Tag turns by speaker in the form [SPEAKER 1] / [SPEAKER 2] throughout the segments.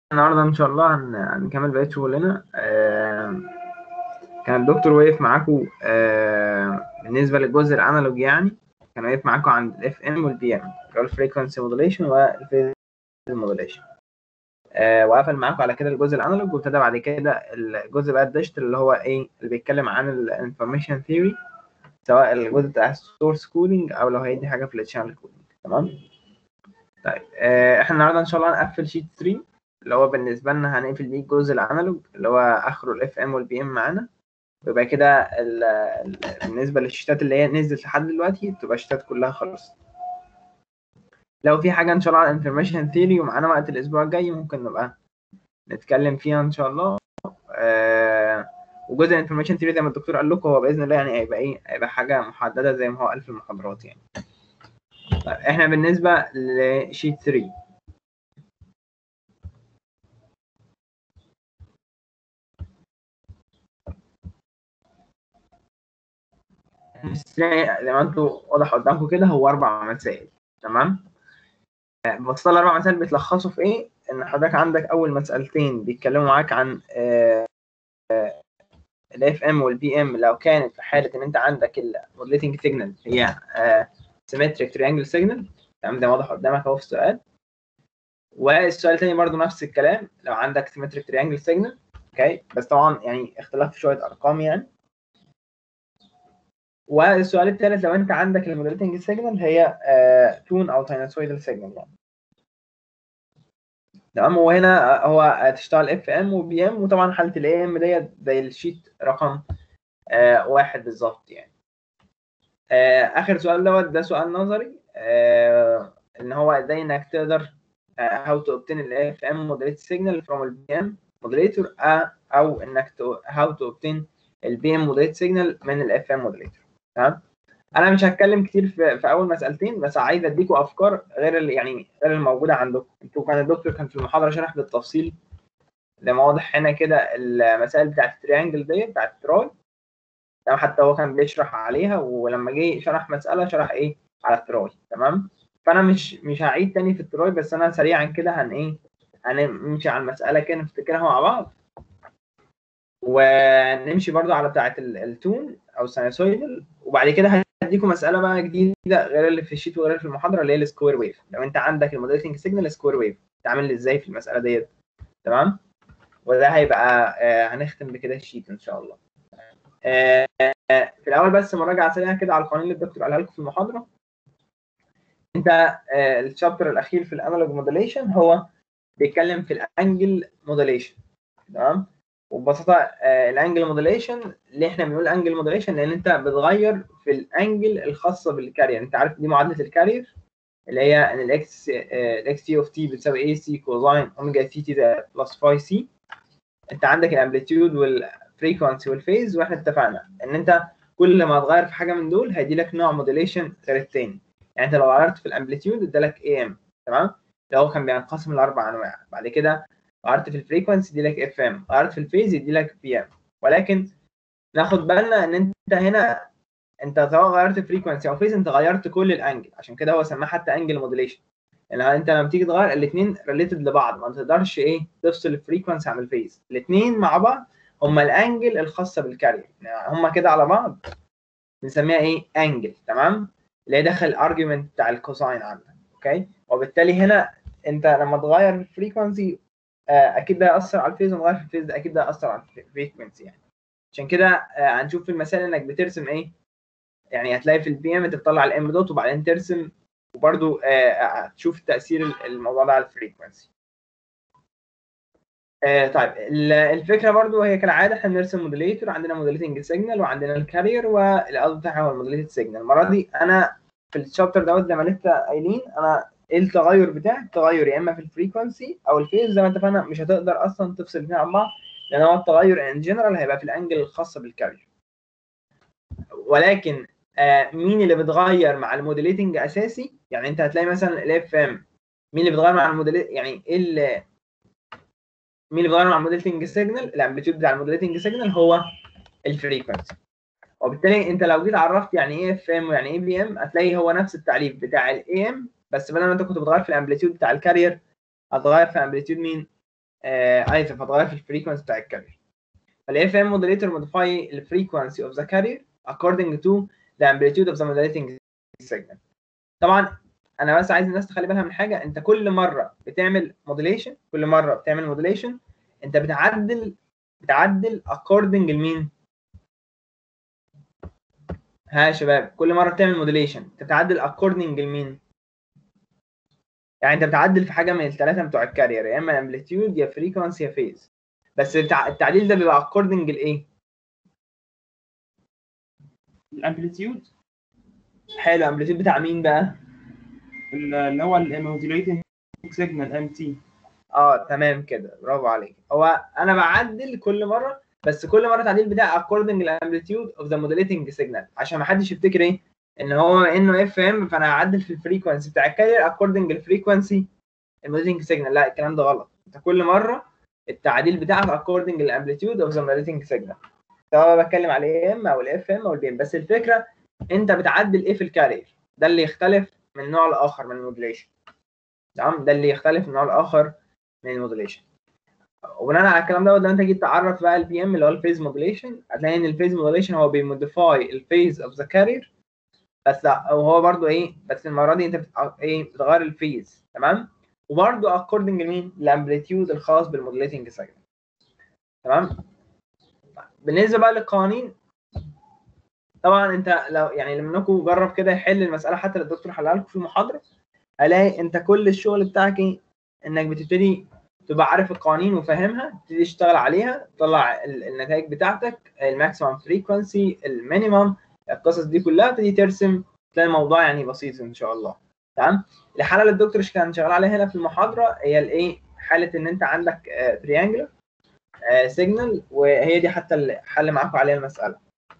[SPEAKER 1] النهارده ان شاء الله هن- هنكمل بقيه شغلنا آه، كان الدكتور واقف معاكم آه، بالنسبه للجزء الانالوج يعني كان واقف معاكم عند الاف ام والبي ام اللي هو الفريكونسي مودوليشن والفيز مودوليشن وقفل معاكم على كده الجزء الانالوج وابتدى بعد كده الجزء بقى الديجيتال اللي هو ايه اللي بيتكلم عن الانفورميشن ثيوري سواء الجزء بتاع السورس كودينج او لو هيدي حاجه في التشانل كودينج تمام طيب آه، احنا النهارده ان شاء الله هنقفل شيت 3 اللي هو بالنسبه لنا هنقفل بيه الجزء الانالوج اللي هو اخره الاف ام والبي ام معانا ويبقى كده ال- ال- بالنسبه للشيتات اللي هي نزلت لحد دلوقتي تبقى الشيتات كلها خلصت لو في حاجه ان شاء الله على انفورميشن ثيوري ومعانا وقت الاسبوع الجاي ممكن نبقى نتكلم فيها ان شاء الله آه وجزء الانفورميشن ثيوري زي ما الدكتور قال لكم هو باذن الله يعني هيبقى ايه هيبقى حاجه محدده زي ما هو قال في المحاضرات يعني طيب احنا بالنسبه لشيت 3 زي ما انتوا واضح قدامكم كده هو اربع مسائل تمام بس الاربع مسائل بيتلخصوا في ايه ان حضرتك عندك اول مسألتين بيتكلموا معاك عن الاف ام والبي ام لو كانت في حاله ان انت عندك المودليتنج سيجنال هي سيمتريك تريانجل سيجنال تمام ده واضح قدامك اهو في السؤال والسؤال الثاني برضو نفس الكلام لو عندك سيمتريك تريانجل سيجنال اوكي بس طبعا يعني اختلاف في شويه ارقام يعني والسؤال الثالث لو انت عندك المودليتنج سيجنال هي تون او ساينوسويدال سيجنال يعني تمام وهنا هو هتشتغل اف ام وبي ام وطبعا حاله الاي ام ديت زي الشيت رقم آه واحد بالظبط يعني آه اخر سؤال دوت ده سؤال نظري آه ان هو ازاي انك تقدر هاو تو obtain الاف ام modulated signal from البي ام modulator او انك هاو تو obtain البي ام modulated signal من الاف ام modulator تمام انا مش هتكلم كتير في, في اول مسالتين بس عايز اديكم افكار غير اللي يعني غير الموجوده عندكم انتوا كان الدكتور كان في المحاضره شرح بالتفصيل زي ما واضح هنا كده المسائل بتاعت التريانجل ديت بتاعت التراي تمام حتى هو كان بيشرح عليها ولما جه شرح مساله شرح ايه على التراي تمام فانا مش مش هعيد تاني في التراي بس انا سريعا كده هن ايه هنمشي على المساله كده نفتكرها مع بعض ونمشي برضو على بتاعه التون او الساينوسويدال وبعد كده هديكم مساله بقى جديده غير اللي في الشيت وغير في المحاضره اللي هي السكوير ويف لو انت عندك الموديلنج سيجنال سكوير ويف تعمل ازاي في المساله ديت تمام وده هيبقى آه هنختم بكده الشيت ان شاء الله آه في الاول بس مراجعه سريعه كده على القوانين اللي الدكتور قالها لكم في المحاضره انت آه الشابتر الاخير في الانالوج موديليشن هو بيتكلم في الانجل موديليشن تمام وببساطه آه الانجل موديليشن ليه احنا بنقول انجل موديليشن لان انت بتغير في الانجل الخاصه بالكارير انت عارف دي معادله الكارير اللي هي ان الاكس الاكس تي اوف تي بتساوي اي سي كوزاين اوميجا تي تي بلس فاي سي انت عندك الامبليتيود والفريكونسي والفيز واحنا اتفقنا ان انت كل ما تغير في حاجه من دول هيدي لك نوع موديليشن غير التاني يعني انت لو غيرت في الامبليتيود ادالك اي ام تمام ده هو كان بينقسم لاربع انواع بعد كده غيرت في الفريكونسي يدي لك اف ام غيرت في الفيز يدي لك بي ام ولكن ناخد بالنا ان انت هنا انت سواء غيرت فريكونسي او فيز انت غيرت كل الانجل عشان كده هو سماه حتى انجل موديليشن يعني انت لما تيجي تغير الاثنين ريليتد لبعض ما تقدرش ايه تفصل الفريكونسي عن الفيز الاثنين مع بعض هما الانجل الخاصه بالكارير يعني هما كده على بعض بنسميها ايه انجل تمام اللي هي داخل الارجيومنت بتاع الكوساين عندك اوكي وبالتالي هنا انت لما تغير الفريكونسي اكيد ده هيأثر على الفيز ونغير في الفيز ده اكيد ده هيأثر على الفريكونسي يعني عشان كده هنشوف في المسائل انك بترسم ايه يعني هتلاقي في البي ام انت بتطلع الام دوت وبعدين ترسم وبرده تشوف تاثير الموضوع ده على الفريكونسي طيب الفكره برضو هي كالعاده احنا بنرسم موديليتور عندنا موديليتنج سيجنال وعندنا الكارير والقصد بتاعها هو الموديليتد سيجنال المره دي انا في الشابتر دوت زي ما لسه قايلين انا ايه التغير بتاعي التغير يا اما في الفريكونسي او الفيز زي ما اتفقنا مش هتقدر اصلا تفصل الاثنين عن بعض لان هو التغير ان جنرال هيبقى في الانجل الخاصه بالكارير ولكن آه مين اللي بيتغير مع الموديليتنج اساسي يعني انت هتلاقي مثلا الاف ام مين اللي بيتغير مع الموديل يعني ايه اللي مين اللي بيتغير مع الموديليتنج سيجنال الامبليتيود بتاع الموديليتنج سيجنال هو الفريكونسي وبالتالي انت لو جيت عرفت يعني ايه اف ام ويعني ايه بي ام هتلاقي هو نفس التعريف بتاع الاي ام بس بدل ما انت كنت بتغير في الامبليتيود بتاع الكارير هتغير في امبليتيود مين آه اسف هتغير في الفريكونسي بتاع الكارير فالاف ام موديليتور موديفاي الفريكونسي اوف ذا كارير according to the amplitude of the modulating signal طبعا انا بس عايز الناس تخلي بالها من حاجه انت كل مره بتعمل موديليشن كل مره بتعمل موديليشن انت بتعدل بتعدل according لمين ها يا شباب كل مره بتعمل موديليشن انت بتعدل according لمين يعني انت بتعدل في حاجه من الثلاثه بتوع الكارير يا اما امبليتيود يا فريكونسي يا فيز بس التعديل ده بيبقى according لايه
[SPEAKER 2] الامبليتيود
[SPEAKER 1] حلو الامبليتيود بتاع مين بقى
[SPEAKER 2] اللي هو الموديوليتنج سيجنال ام تي
[SPEAKER 1] اه تمام كده برافو عليك هو انا بعدل كل مره بس كل مره التعديل بتاعي according للامبليتيود اوف ذا موديليتنج سيجنال عشان ما حدش يفتكر ايه ان هو انه اف ام فانا هعدل في الفريكونسي بتاع الكارير according للفريكونسي الموديليتنج سيجنال لا الكلام ده غلط انت كل مره التعديل بتاعك according للامبليتيود اوف ذا موديليتنج سيجنال سواء بتكلم على الاي ام او الاف ام او البي ام بس الفكره انت بتعدل ايه في الكارير ده اللي يختلف من النوع الاخر من الموديليشن تمام ده اللي يختلف من النوع الاخر من الموديليشن وبناء على الكلام دوت لو انت جيت تعرف بقى البي ام اللي هو الفيز موديليشن هتلاقي ان الفيز موديليشن هو بيموديفاي الفيز اوف ذا كارير بس وهو برضو ايه بس المره دي انت بت... ايه بتغير الفيز تمام وبرضو اكوردنج لمين الامبليتيود الخاص بالموديليتنج سيجنال تمام بالنسبه بقى للقوانين طبعا انت لو يعني منكم جرب كده يحل المساله حتى اللي الدكتور حلها لكم في المحاضره هلاقي انت كل الشغل بتاعك ايه انك بتبتدي تبقى عارف القوانين وفاهمها تبتدي تشتغل عليها تطلع النتائج بتاعتك الماكسيمم فريكونسي المينيمم القصص دي كلها تبتدي ترسم تلاقي الموضوع يعني بسيط ان شاء الله تمام الحاله اللي الدكتور كان شغال عليها هنا في المحاضره هي الايه حاله ان انت عندك تريانجلر سيجنال وهي دي حتى اللي حل معاكم عليها المساله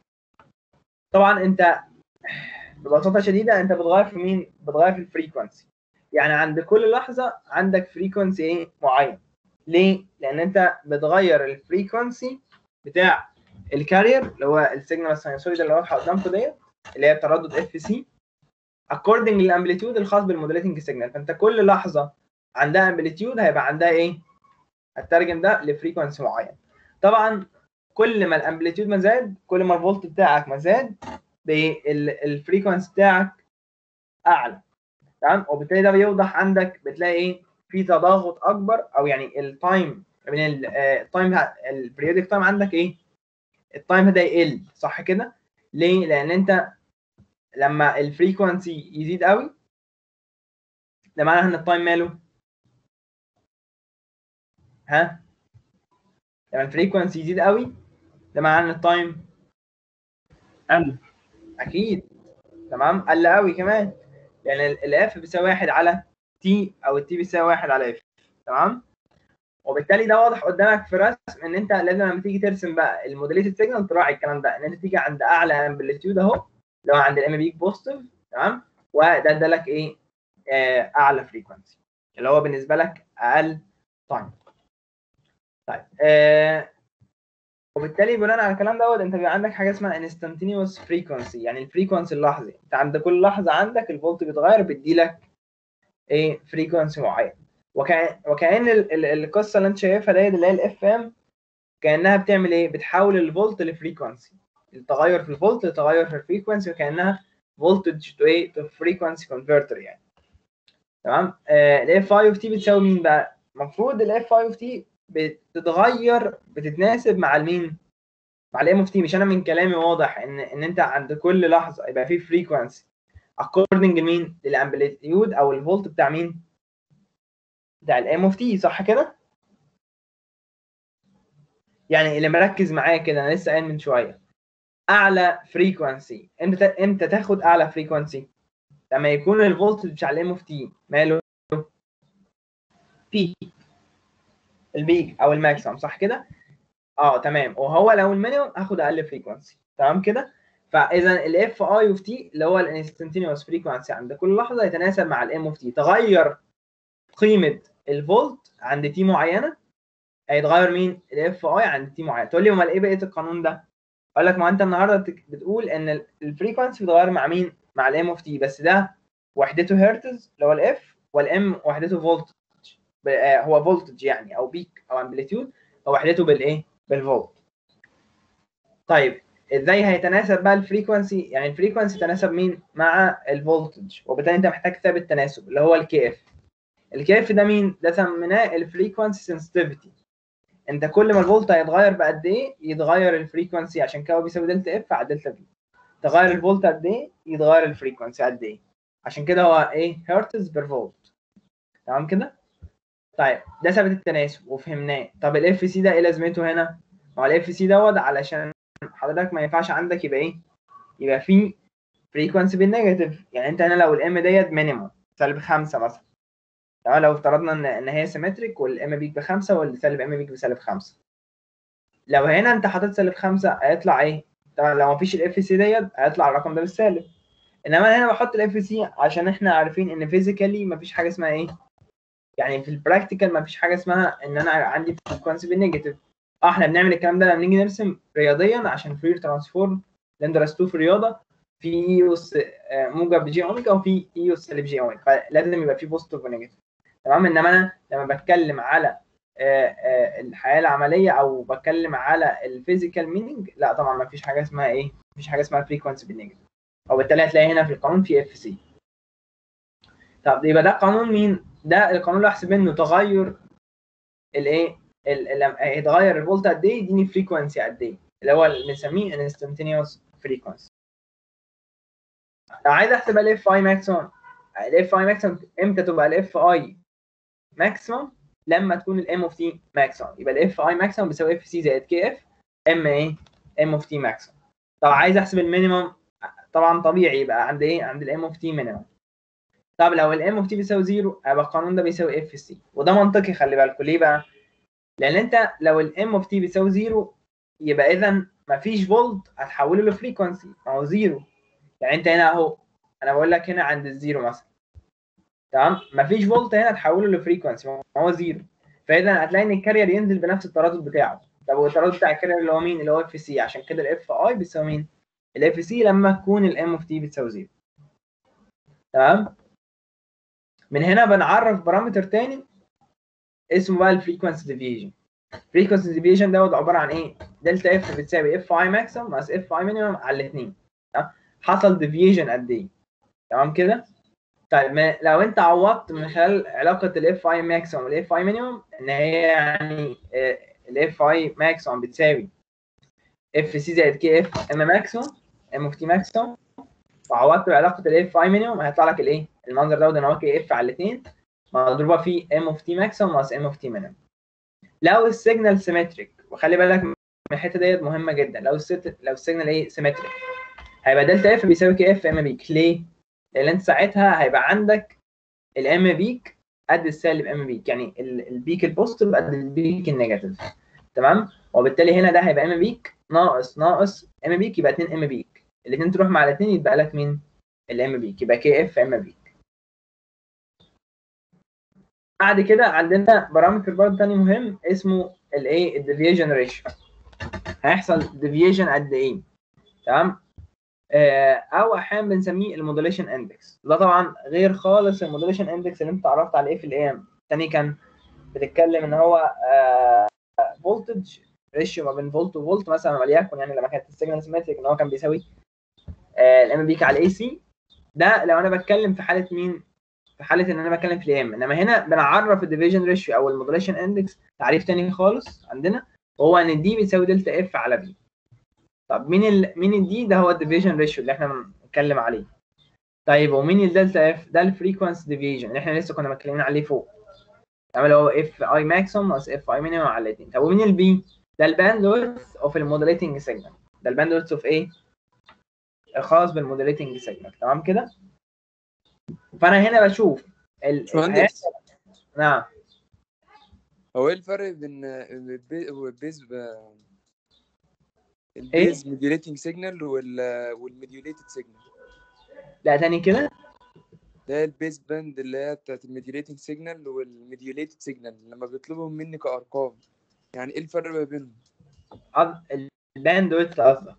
[SPEAKER 1] طبعا انت ببساطه شديده انت بتغير في مين بتغير في الفريكونسي يعني عند كل لحظه عندك فريكونسي ايه معين ليه لان انت بتغير الفريكونسي بتاع الكارير اللي هو السيجنال الساينسويد اللي واضحه قدامكم ديت اللي هي تردد اف سي according للامبليتيود الخاص بالموديليتنج سيجنال فانت كل لحظه عندها امبليتيود هيبقى عندها ايه هترجم ده لفريكونسي معين طبعا كل ما الامبليتيود ما زاد كل ما الفولت بتاعك ما زاد الفريكونسي بتاعك اعلى تمام وبالتالي ده بيوضح عندك بتلاقي ايه في تضاغط اكبر او يعني التايم من التايم البريودك تايم عندك ايه التايم ده يقل صح كده ليه لان انت لما الفريكونسي يزيد قوي ده معناه ان التايم ماله ها لما الفريكونسي يزيد قوي ده معناه ان التايم
[SPEAKER 2] قل
[SPEAKER 1] اكيد تمام قل قوي كمان لان يعني الاف بيساوي واحد على تي او التي بيساوي واحد على اف تمام وبالتالي ده واضح قدامك في رسم ان انت لازم لما تيجي ترسم بقى الموديليتد سيجنال تراعي الكلام ده ان انت تيجي عند اعلى امبليتيود اهو اللي هو عند الام بيك بوزيتيف تمام وده ادالك ايه آه اعلى فريكونسي اللي هو بالنسبه لك اقل تايم طيب آه وبالتالي بناء على الكلام دوت انت بيبقى عندك حاجه اسمها انستنتينيوس فريكونسي يعني الفريكونسي اللحظي انت عند كل لحظه عندك الفولت بيتغير بيديلك ايه فريكونسي معين وكأن وكأن ال ال القصه اللي انت شايفها ديت اللي هي الاف ام كانها بتعمل ايه بتحول الفولت لفريكونسي التغير في الفولت لتغير في الفريكونسي وكانها فولتج تو ايه تو فريكونسي كونفرتر يعني تمام الاف اي اوف تي بتساوي مين بقى المفروض الاف اي اوف تي بتتغير بتتناسب مع المين مع الام اوف تي مش انا من كلامي واضح ان ان انت عند كل لحظه يبقى في فريكونسي اكوردنج لمين للامبليتيود او الفولت بتاع مين بتاع الام اوف تي صح كده يعني اللي مركز معايا كده انا لسه قايل من شويه اعلى فريكونسي امتى امتى تاخد اعلى فريكونسي لما يكون الفولت بتاع الام اوف تي ماله بيك البيك او الماكسيمم صح كده اه تمام وهو لو المينيمم هاخد اقل فريكونسي تمام كده فاذا الاف اي اوف تي اللي هو الانستنتينيوس فريكونسي عند كل لحظه يتناسب مع الام اوف تي تغير قيمه الفولت عند تي معينه هيتغير مين الاف اي عند تي معينه تقول لي امال ايه بقيه القانون ده اقول لك ما انت النهارده بتقول ان الفريكونسي بيتغير مع مين مع الام اوف تي بس ده وحدته هرتز اللي هو الاف والام وحدته فولت ب- آه، هو فولتج يعني او بيك او امبليتيود فوحدته بالايه بالفولت طيب ازاي هيتناسب بقى الفريكونسي يعني الفريكونسي تناسب مين مع الفولتج وبالتالي انت محتاج ثابت تناسب اللي هو الكي اف الكي اف ده مين ده سميناه الفريكونسي سنسيتيفيتي انت كل ما الفولت هيتغير بقد ايه يتغير الفريكونسي عشان كده هو بيساوي دلتا اف على دلتا في تغير الفولت قد ايه يتغير الفريكونسي قد ايه عشان كده هو ايه هرتز بير فولت تمام كده طيب ده ثابت التناسب وفهمناه طب الاف سي ده ايه لازمته هنا ما هو الاف سي دوت علشان حضرتك ما ينفعش عندك يبقى ايه يبقى في فريكونسي بالنيجاتيف يعني انت هنا لو الام ديت مينيموم سالب خمسة مثلا تمام لو افترضنا ان ان هي سيمتريك والام بيك بخمسة والسالب ام بيك بسالب خمسة لو هنا انت حطيت سالب خمسة هيطلع ايه؟ طبعا لو مفيش الاف سي ديت هيطلع الرقم ده بالسالب انما انا هنا بحط الاف سي عشان احنا عارفين ان فيزيكالي مفيش حاجه اسمها ايه؟ يعني في البراكتيكال مفيش حاجه اسمها ان انا عندي فريكونسي بالنيجاتيف اه احنا بنعمل الكلام ده لما نيجي نرسم رياضيا عشان فورير ترانسفورم اللي انت درستوه في الرياضه في اي اس موجب جي اوميجا وفي اي اس سالب جي اوميجا فلازم يبقى في بوزيتيف ونيجاتيف تمام انما انا لما بتكلم على آه، آه، الحياه العمليه او بتكلم على الفيزيكال مينينج لا طبعا ما فيش حاجه اسمها ايه مفيش حاجه اسمها فريكونسي بالنيجاتيف وبالتالي هتلاقي هنا في القانون في اف سي طب يبقى ده قانون مين ده القانون اللي احسب منه تغير الايه ال- ال- لما يتغير الفولت قد ايه يديني فريكونسي قد ايه اللي هو اللي بنسميه انستنتينيوس فريكونسي لو عايز احسب الاف اي ماكسيمم الاف اي ماكسيمم امتى تبقى الاف اي ماكسيمم لما تكون الام اوف تي ماكسيمم يبقى الاف اي ماكسيمم بيساوي اف سي زائد كي اف ام ايه ام اوف تي ماكسيمم طب عايز احسب المينيمم طبعا طبيعي يبقى عند ايه عند الام اوف تي مينيمم طب لو الام اوف تي بيساوي زيرو يبقى القانون ده بيساوي اف سي وده منطقي خلي بالكوا ليه بقى لان انت لو الام اوف تي بيساوي زيرو يبقى اذا مفيش فولت هتحوله لفريكونسي ما هو زيرو يعني انت هنا اهو انا بقول لك هنا عند الزيرو مثلا تمام مفيش فولت هنا تحوله لفريكونسي ما هو زيرو فاذا هتلاقي ان الكارير ينزل بنفس التردد بتاعه طب والتردد بتاع الكارير اللي هو مين اللي هو اف سي عشان كده الاف اي بيساوي مين الاف سي لما تكون الام اوف تي بتساوي زيرو تمام من هنا بنعرف بارامتر تاني اسمه بقى الفريكونسي ديفيجن فريكونسي ديفيجن دوت عباره عن ايه دلتا اف بتساوي اف اي ماكسيمم ناقص اف اي مينيمم على الاثنين حصل ديفيجن قد ايه تمام كده طيب ما لو انت عوضت من خلال علاقه الاف اي ماكسيمم والاف اي مينيمم ان هي يعني الاف اي ماكسيمم بتساوي اف سي زائد كي اف ام ماكسيمم ام اوف تي ماكسيمم وعوضت بعلاقه الاف اي مينيمم هيطلع لك الايه المنظر دوت ان هو كي اف على الاثنين مضروبه في ام اوف تي ماكسيمم ناقص ام اوف تي مينيمم لو السيجنال سيمتريك وخلي بالك من الحته ديت مهمه جدا لو الست لو السيجنال ايه سيمتريك هيبقى دلتا اف بيساوي كي اف ام بيك ليه؟ لان انت ساعتها هيبقى عندك الام بيك قد السالب ام بيك يعني ال- البيك البوزيتيف قد البيك النيجاتيف تمام وبالتالي هنا ده هيبقى ام بيك ناقص ناقص ام بيك يبقى 2 ام بيك الاثنين تروح مع الاثنين يبقى لك مين؟ الام بيك يبقى كي اف ام بيك بعد كده عندنا بارامتر برضه تاني مهم اسمه الايه الديفيجن ريشيو هيحصل ديفيجن قد ايه تمام آه، او احيانا بنسميه الموديليشن اندكس ده طبعا غير خالص الموديليشن اندكس اللي انت عرفت عليه في الايام الثاني كان بتتكلم ان هو فولتج ريشيو ما بين فولت وفولت مثلا وليكن يعني لما كانت السيجنال سيمتريك ان هو كان بيساوي الام بيك على الاي سي ده لو انا بتكلم في حاله مين في حاله ان انا بتكلم في الايام انما هنا بنعرف الديفيجن ريشيو او الموديليشن اندكس تعريف تاني خالص عندنا وهو ان دي بيساوي دلتا اف على بي طب مين ال مين الدي ده هو الديفيجن ريشيو اللي احنا بنتكلم عليه طيب ومين الدلتا اف ده الفريكونسي ديفيجن اللي احنا لسه كنا متكلمين عليه فوق تمام اللي هو اف اي ماكسيمم ناقص اف اي مينيمم على الاثنين طب ومين البي ده الباند ويدث اوف الموديليتنج سيجنال ده الباند ويدث اوف ايه الخاص بالموديليتنج سيجنال تمام كده فانا هنا بشوف ال...
[SPEAKER 3] باشمهندس
[SPEAKER 1] نعم
[SPEAKER 3] هو ايه الفرق بين البي- البيز البيز ميديوليتنج سيجنال والميديوليتد سيجنال
[SPEAKER 1] لا تاني كده
[SPEAKER 3] ده هي البيز باند اللي هي بتاعت الميديوليتنج سيجنال والميديوليتد سيجنال لما بيطلبوا مني كارقام يعني ايه الفرق ما بينهم
[SPEAKER 1] قصد- الباند ويدث قصدك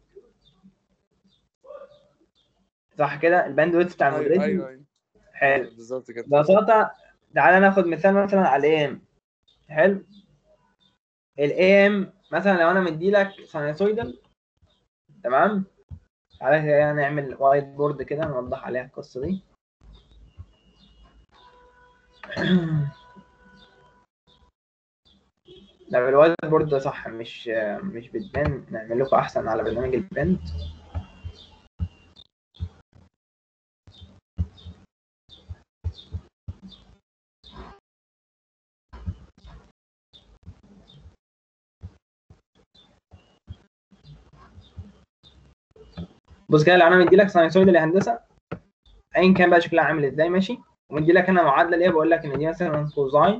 [SPEAKER 1] صح كده الباند ويدث بتاع
[SPEAKER 3] ايوه
[SPEAKER 1] الموديليتنج
[SPEAKER 3] ايوه ايوه
[SPEAKER 1] حلو
[SPEAKER 3] أيوة، بالظبط كده
[SPEAKER 1] ببساطة تعالى ناخد مثال مثلا على الاي حلو الاي ام مثلا لو انا مدي لك ساينوسويدال تمام تعالى كده نعمل وايت بورد كده نوضح عليها القصه دي لا الوايت بورد ده صح مش مش بتبان نعمل لكم احسن على برنامج البنت بص كده لو انا مدي لك ساينسويد الهندسه ايا كان بقى شكلها عامل ازاي ماشي ومدي لك انا معادله ليها بقول لك ان دي مثلا كوزاين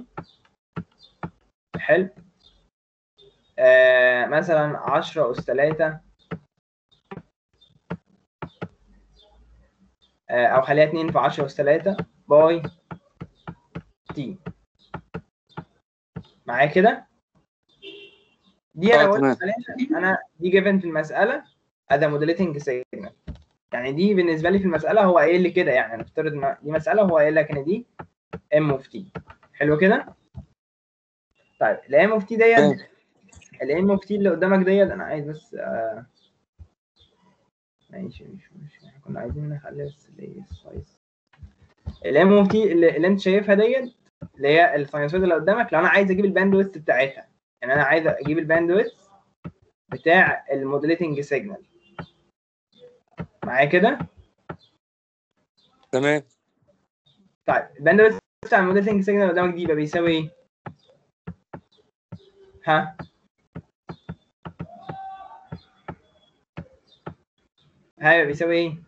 [SPEAKER 1] حلو آه مثلا 10 اس 3 آه او خليها 2 في 10 اس 3 باي تي معايا كده دي انا
[SPEAKER 3] اه
[SPEAKER 1] قلت
[SPEAKER 3] تمام
[SPEAKER 1] عليها انا دي جيفن في المساله اداه موديليتنج سيجنال يعني دي بالنسبه لي في المساله هو قايل لي كده يعني نفترض ان دي مساله وهو قايل لك ان دي ام اوف تي حلو كده طيب الام اوف تي ديت
[SPEAKER 3] تمام
[SPEAKER 1] الام اوف تي اللي قدامك ديت انا عايز بس آه ماشي مش مش احنا كنا عايزين نخلي بس الايه السايز الام اوف تي اللي, اللي انت شايفها ديت اللي هي الساينسويد اللي قدامك لو انا عايز اجيب الباندويث بتاعتها يعني انا عايز اجيب الباندويث بتاع الموديليتنج سيجنال معايا كده
[SPEAKER 3] تمام
[SPEAKER 1] طيب الباندويث بتاع الموديليتنج سيجنال اللي قدامك دي يبقى بيساوي ايه؟ ها؟ ها يبقى بيساوي ايه؟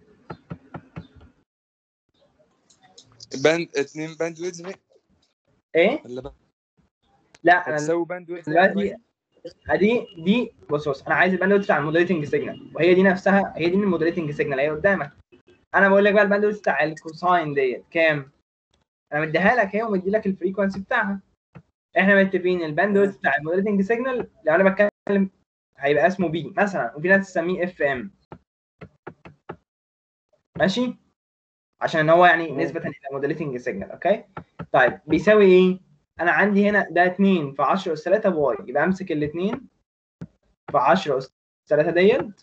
[SPEAKER 3] باند اتنين باند ويدز
[SPEAKER 1] ايه؟
[SPEAKER 3] ولا بقى
[SPEAKER 1] لا انا
[SPEAKER 3] هتساوي باند ويدز
[SPEAKER 1] دلوقتي ادي دي بص بص انا عايز الباندويث بتاع الموديليتنج سيجنال وهي دي نفسها هي دي الموديليتنج سيجنال هي قدامك انا بقول لك بقى الباندويث بتاع الكوساين ديت كام؟ انا مديها لك اهي ومدي لك الفريكونسي بتاعها احنا متفقين الباندويث بتاع الموديليتنج سيجنال لو انا بتكلم هيبقى اسمه بي مثلا وفي ناس تسميه اف ام ماشي عشان هو يعني
[SPEAKER 3] تمام.
[SPEAKER 1] نسبة الى موديليتنج سيجنال اوكي طيب بيساوي ايه انا عندي هنا ده 2 في 10 اس 3 باي يبقى امسك الاثنين في 10 اس 3 ديت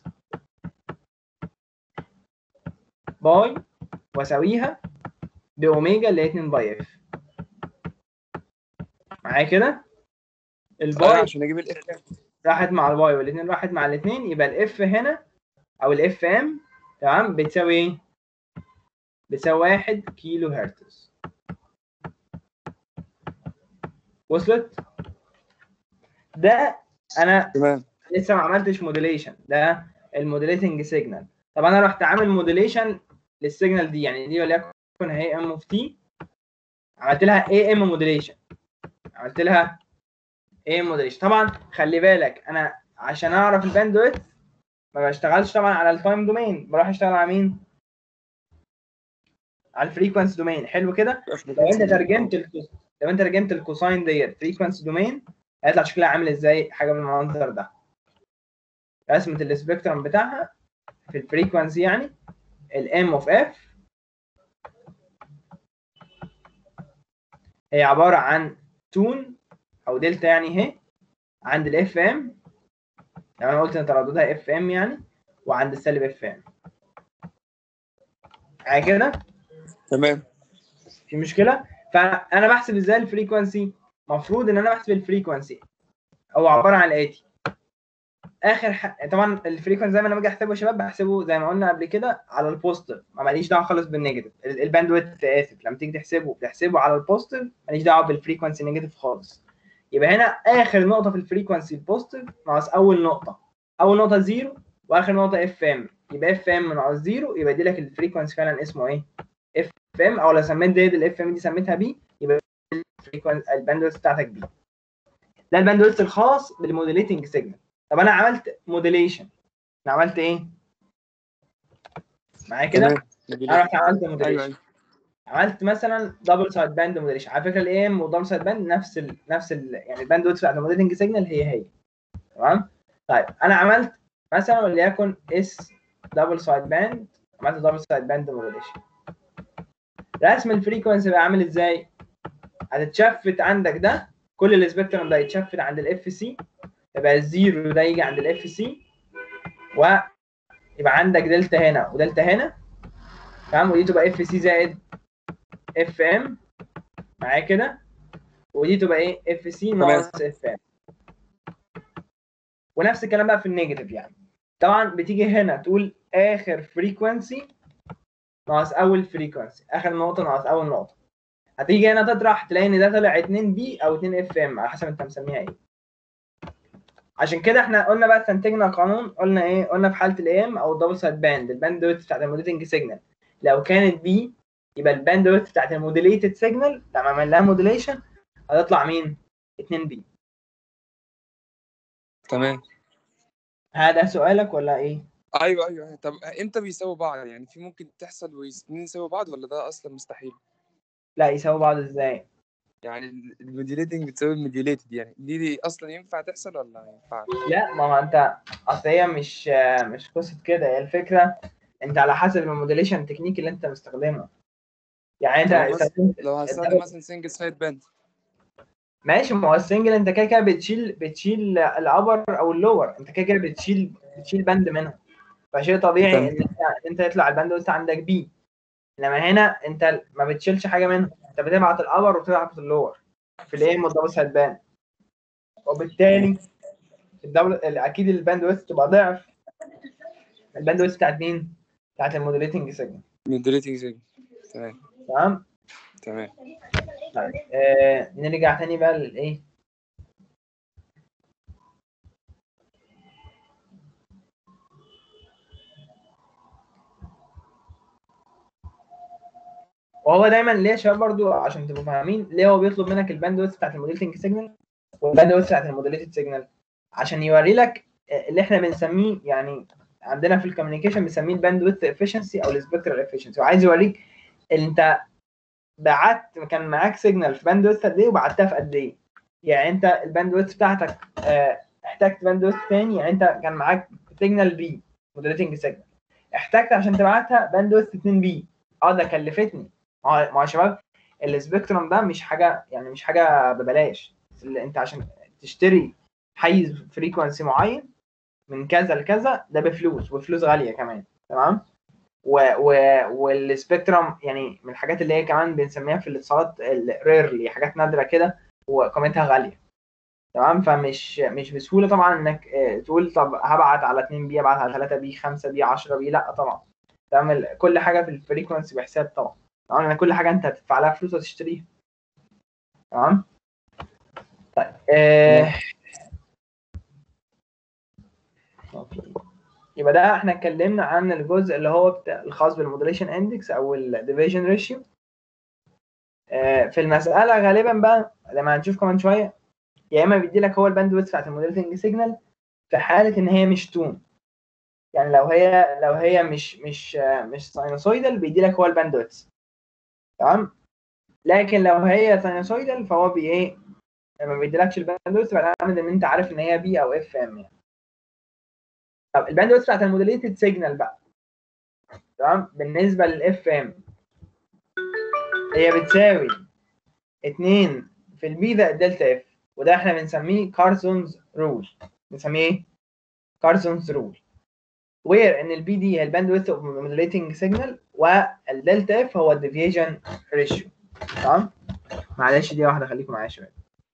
[SPEAKER 1] باي واساويها باوميجا اللي هي 2 باي اف معايا كده
[SPEAKER 3] اه
[SPEAKER 1] الباي
[SPEAKER 3] عشان اجيب الاف
[SPEAKER 1] راحت مع الواي والاثنين راحت مع الاثنين يبقى الاف هنا او الاف ام تمام بتساوي ايه؟ بتساوي 1 كيلو هرتز وصلت؟ ده انا
[SPEAKER 3] تمام
[SPEAKER 1] لسه ما عملتش موديليشن ده الموديليتنج سيجنال طب انا رحت عامل موديليشن للسيجنال دي يعني دي وليكن هي ام اوف تي عملت لها اي ام موديليشن عملت لها ايه موديليشن طبعا خلي بالك انا عشان اعرف الباندويث ما بشتغلش طبعا على التايم دومين بروح اشتغل على مين على الفريكونس دومين حلو كده لو انت ترجمت الكوس... لو انت ترجمت الكوساين ديت فريكونس دومين هيطلع شكلها عامل ازاي حاجه بالمنظر ده رسمه السبيكترم بتاعها في الفريكونسي يعني الام اوف اف هي عباره عن تون او دلتا يعني اهي عند الاف ام لو انا قلت ان ترددها اف ام يعني وعند السالب اف ام معايا كده
[SPEAKER 3] تمام
[SPEAKER 1] في مشكله فانا بحسب ازاي الفريكونسي المفروض ان انا بحسب الفريكونسي هو عباره عن الاتي اخر ح... طبعا الفريكونسي زي ما انا باجي احسبه يا شباب بحسبه زي ما قلنا قبل كده على البوزيتيف ما ماليش دعوه خالص بالنيجاتيف ال- الباندويث اسف لما تيجي تحسبه بتحسبه على البوزيتيف ماليش دعوه بالفريكونسي نيجاتيف خالص يبقى هنا اخر نقطه في الفريكونسي البوزيتيف ناقص اول نقطه اول نقطه زيرو واخر نقطه اف ام يبقى اف ام ناقص زيرو يبقى دي لك الفريكونسي فعلا اسمه ايه اف ام او لو سميت ديت الاف ام دي سميتها بي يبقى الفريكونسي الباندويث بتاعتك بي ده الباندويث الخاص بالموديليتنج سيجنال طب انا عملت موديليشن انا عملت ايه معايا كده
[SPEAKER 3] تمام
[SPEAKER 1] انا رحت عملت
[SPEAKER 3] ايوه
[SPEAKER 1] موديليشن
[SPEAKER 3] ايوه
[SPEAKER 1] عملت مثلا دبل سايد باند موديليشن على فكره الاي ام والدبل سايد باند نفس ال نفس ال يعني الباند ويدث بتاعت الموديلنج سيجنال هي هي تمام طيب انا عملت مثلا وليكن اس دبل سايد باند عملت دبل سايد باند موديليشن رسم الفريكونسي بقى عامل ازاي هتتشفت عندك ده كل السبيكترم ده يتشفت عند الاف سي يبقى الزيرو ده يجي عند الاف سي ويبقى عندك دلتا هنا ودلتا هنا تمام ودي تبقى اف سي زائد اف ام معايا كده ودي تبقى ايه اف سي ناقص اف ام ونفس الكلام بقى في النيجاتيف يعني طبعا بتيجي هنا تقول اخر فريكونسي ناقص اول فريكونسي اخر نقطه ناقص اول نقطه هتيجي هنا تطرح تلاقي ان ده طلع 2 بي او 2 اف ام على حسب انت مسميها ايه عشان كده احنا قلنا بقى استنتجنا قانون قلنا ايه قلنا في حاله الايام او الدبل سايد باند الباند ويت بتاعت الموديلنج سيجنال لو كانت بي يبقى الباند ويت بتاعت الموديليتد سيجنال لما عمل لها موديليشن هتطلع مين 2 بي
[SPEAKER 3] تمام
[SPEAKER 1] هذا سؤالك ولا ايه
[SPEAKER 3] ايوه ايوه طب امتى بيساووا بعض يعني في ممكن تحصل والاثنين يساووا بعض ولا ده اصلا مستحيل
[SPEAKER 1] لا يساووا بعض ازاي
[SPEAKER 3] يعني الموديليتنج بتساوي الموديليتد يعني دي, دي اصلا ينفع تحصل ولا ما ينفعش
[SPEAKER 1] لا ما هو انت اصل هي مش مش قصه كده هي الفكره انت على حسب الموديليشن تكنيك اللي انت مستخدمه يعني انت
[SPEAKER 3] لو بس-
[SPEAKER 1] استخدمت-
[SPEAKER 3] لو هستخدم مثلا سنجل سايد باند
[SPEAKER 1] ماشي ما هو السنجل انت كده كده بتشيل بتشيل الابر او اللور انت كده كده بتشيل بتشيل بند منهم فشيء طبيعي
[SPEAKER 3] تمام.
[SPEAKER 1] ان انت ان انت يطلع البند وانت عندك بي انما هنا انت ما بتشيلش حاجه منهم انت بتبعت الابر وبتبعت اللور في الايه والدبل سايد باند وبالتالي الدولة اكيد الباند ويث تبقى ضعف الباند ويث بتاعت مين؟ بتاعت المودريتنج سيجنال
[SPEAKER 3] موديليتنج سيجنال تمام
[SPEAKER 1] تمام؟
[SPEAKER 3] تمام
[SPEAKER 1] طيب آه نرجع تاني بقى للايه؟ وهو دايما ليه يا شباب برضو عشان تبقوا فاهمين ليه هو بيطلب منك الباند ويث بتاعت الموديلتنج سيجنال والباند ويث بتاعت الموديليتد سيجنال عشان يوري لك آه، اللي احنا بنسميه يعني عندنا في الكوميونيكيشن بنسميه الباند ويث افشنسي او السبكترال افشنسي وعايز يوريك انت بعت كان معاك سيجنال في باند ويث قد ايه وبعتها في قد ايه يعني انت الباند ويث بتاعتك آه، احتجت باند ويث تاني يعني انت كان معاك سيجنال بي مودريتنج سيجنال احتجت عشان تبعتها باند ويث 2 بي اه ده كلفتني ما هو- ما هو يا شباب السبيكترم ده مش حاجه يعني مش حاجه ببلاش اللي انت عشان تشتري حيز فريكونسي معين من كذا لكذا ده بفلوس وفلوس غاليه كمان تمام و و والسبيكترم يعني من الحاجات اللي هي كمان بنسميها في الاتصالات الريرلي حاجات نادره كده وقيمتها غاليه تمام فمش مش بسهوله طبعا انك آه، تقول طب هبعت على 2 بي ابعت على 3 بي 5 بي 10 بي لا طبعا تعمل كل حاجه في الفريكونسي بحساب طبعا طبعا يعني كل حاجه انت هتدفع لها فلوس وتشتريها تمام طيب آه... يبقى ده احنا اتكلمنا عن الجزء اللي هو بتاع الخاص بالمودريشن اندكس او الديفيجن ريشيو في المساله غالبا بقى لما هنشوف كمان شويه يا اما بيدي لك هو الباند ويدث بتاعت المودريتنج سيجنال في حاله ان هي مش تون يعني لو هي لو هي مش مش آه، مش ساينوسويدال بيدي لك هو الباند ويدث تمام لكن لو هي ساينوسويدال فهو بي ايه ما بيديلكش الباند ويدث بعد ان انت عارف ان هي بي او اف ام يعني طب الباند ويدث بتاعت الموديليتد سيجنال بقى تمام بالنسبه للاف ام هي بتساوي 2 في البي زائد دلتا اف وده احنا بنسميه كارسونز رول بنسميه ايه؟ كارسونز رول وير ان البي دي هي الباند ويدث اوف موديليتنج سيجنال والدلتا اف هو الديفيجن ريشيو تمام معلش دي واحده خليكم معايا شويه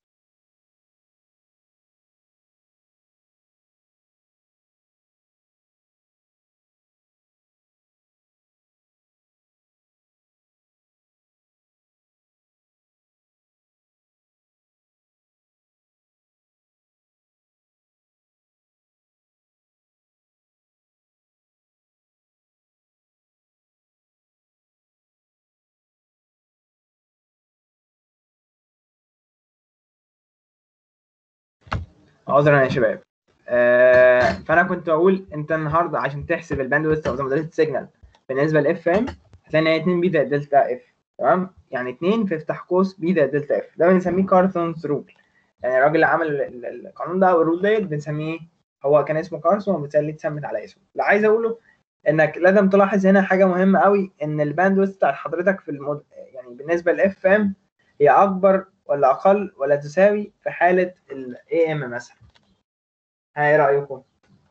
[SPEAKER 1] عذرا يا شباب آه فانا كنت بقول انت النهارده عشان تحسب الباند ويدث او موديليتد سيجنال بالنسبه لاف ام هتلاقي ان هي 2 بي زائد دلتا اف تمام يعني 2 في افتح قوس بي زائد دلتا اف ده بنسميه كارثونز رول يعني الراجل اللي عمل ال- ال- القانون ده او الرول ديت بنسميه هو كان اسمه كارثون وبالتالي اتسمت على اسمه اللي عايز اقوله انك لازم تلاحظ هنا حاجه مهمه قوي ان الباند ويدث بتاعت حضرتك في المود... يعني بالنسبه للاف ام هي اكبر ولا اقل ولا تساوي في حاله الاي ام مثلا ها ايه رايكم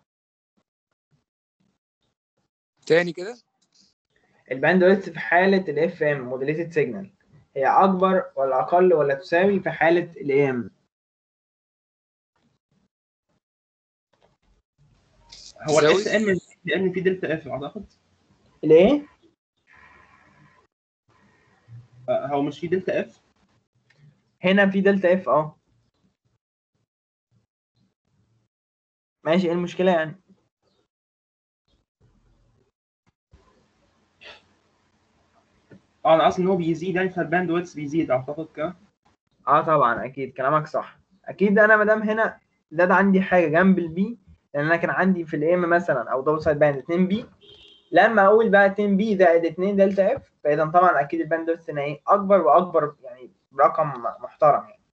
[SPEAKER 3] تاني كده
[SPEAKER 1] الباندويث في حاله الاف ام موديليتد سيجنال هي اكبر ولا اقل ولا تساوي في حاله الاي ام
[SPEAKER 2] هو
[SPEAKER 3] تساوي؟
[SPEAKER 2] الاس ان لان في دلتا اف اعتقد
[SPEAKER 1] الايه
[SPEAKER 2] آه، هو مش في دلتا اف
[SPEAKER 1] هنا في دلتا اف اه ماشي ايه المشكله يعني
[SPEAKER 2] اه انا اصلا ان هو بيزيد يعني فالباند ويتس بيزيد اعتقد كده
[SPEAKER 1] اه طبعا اكيد كلامك صح اكيد انا ما دام هنا زاد عندي حاجه جنب البي لان انا كان عندي في الام مثلا او دبل سايد باند 2 بي لما اقول بقى 2 بي زائد 2 دلتا اف فاذا طبعا اكيد الباند ويدث هنا ايه اكبر واكبر يعني برقم محترم يعني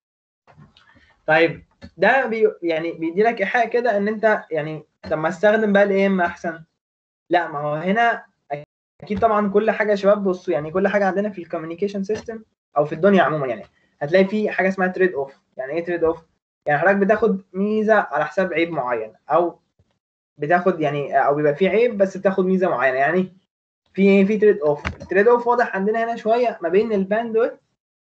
[SPEAKER 1] طيب ده بي يعني بيدي لك ايحاء كده ان انت يعني طب ما استخدم بقى الام احسن لا ما هو هنا اكيد طبعا كل حاجه يا شباب بصوا يعني كل حاجه عندنا في الكوميونيكيشن سيستم او في الدنيا عموما يعني هتلاقي في حاجه اسمها تريد اوف يعني ايه تريد اوف يعني حضرتك بتاخد ميزه على حساب عيب معين او بتاخد يعني او بيبقى في عيب بس بتاخد ميزه معينه يعني في ايه في تريد اوف التريد اوف واضح عندنا هنا شويه ما بين الباندويث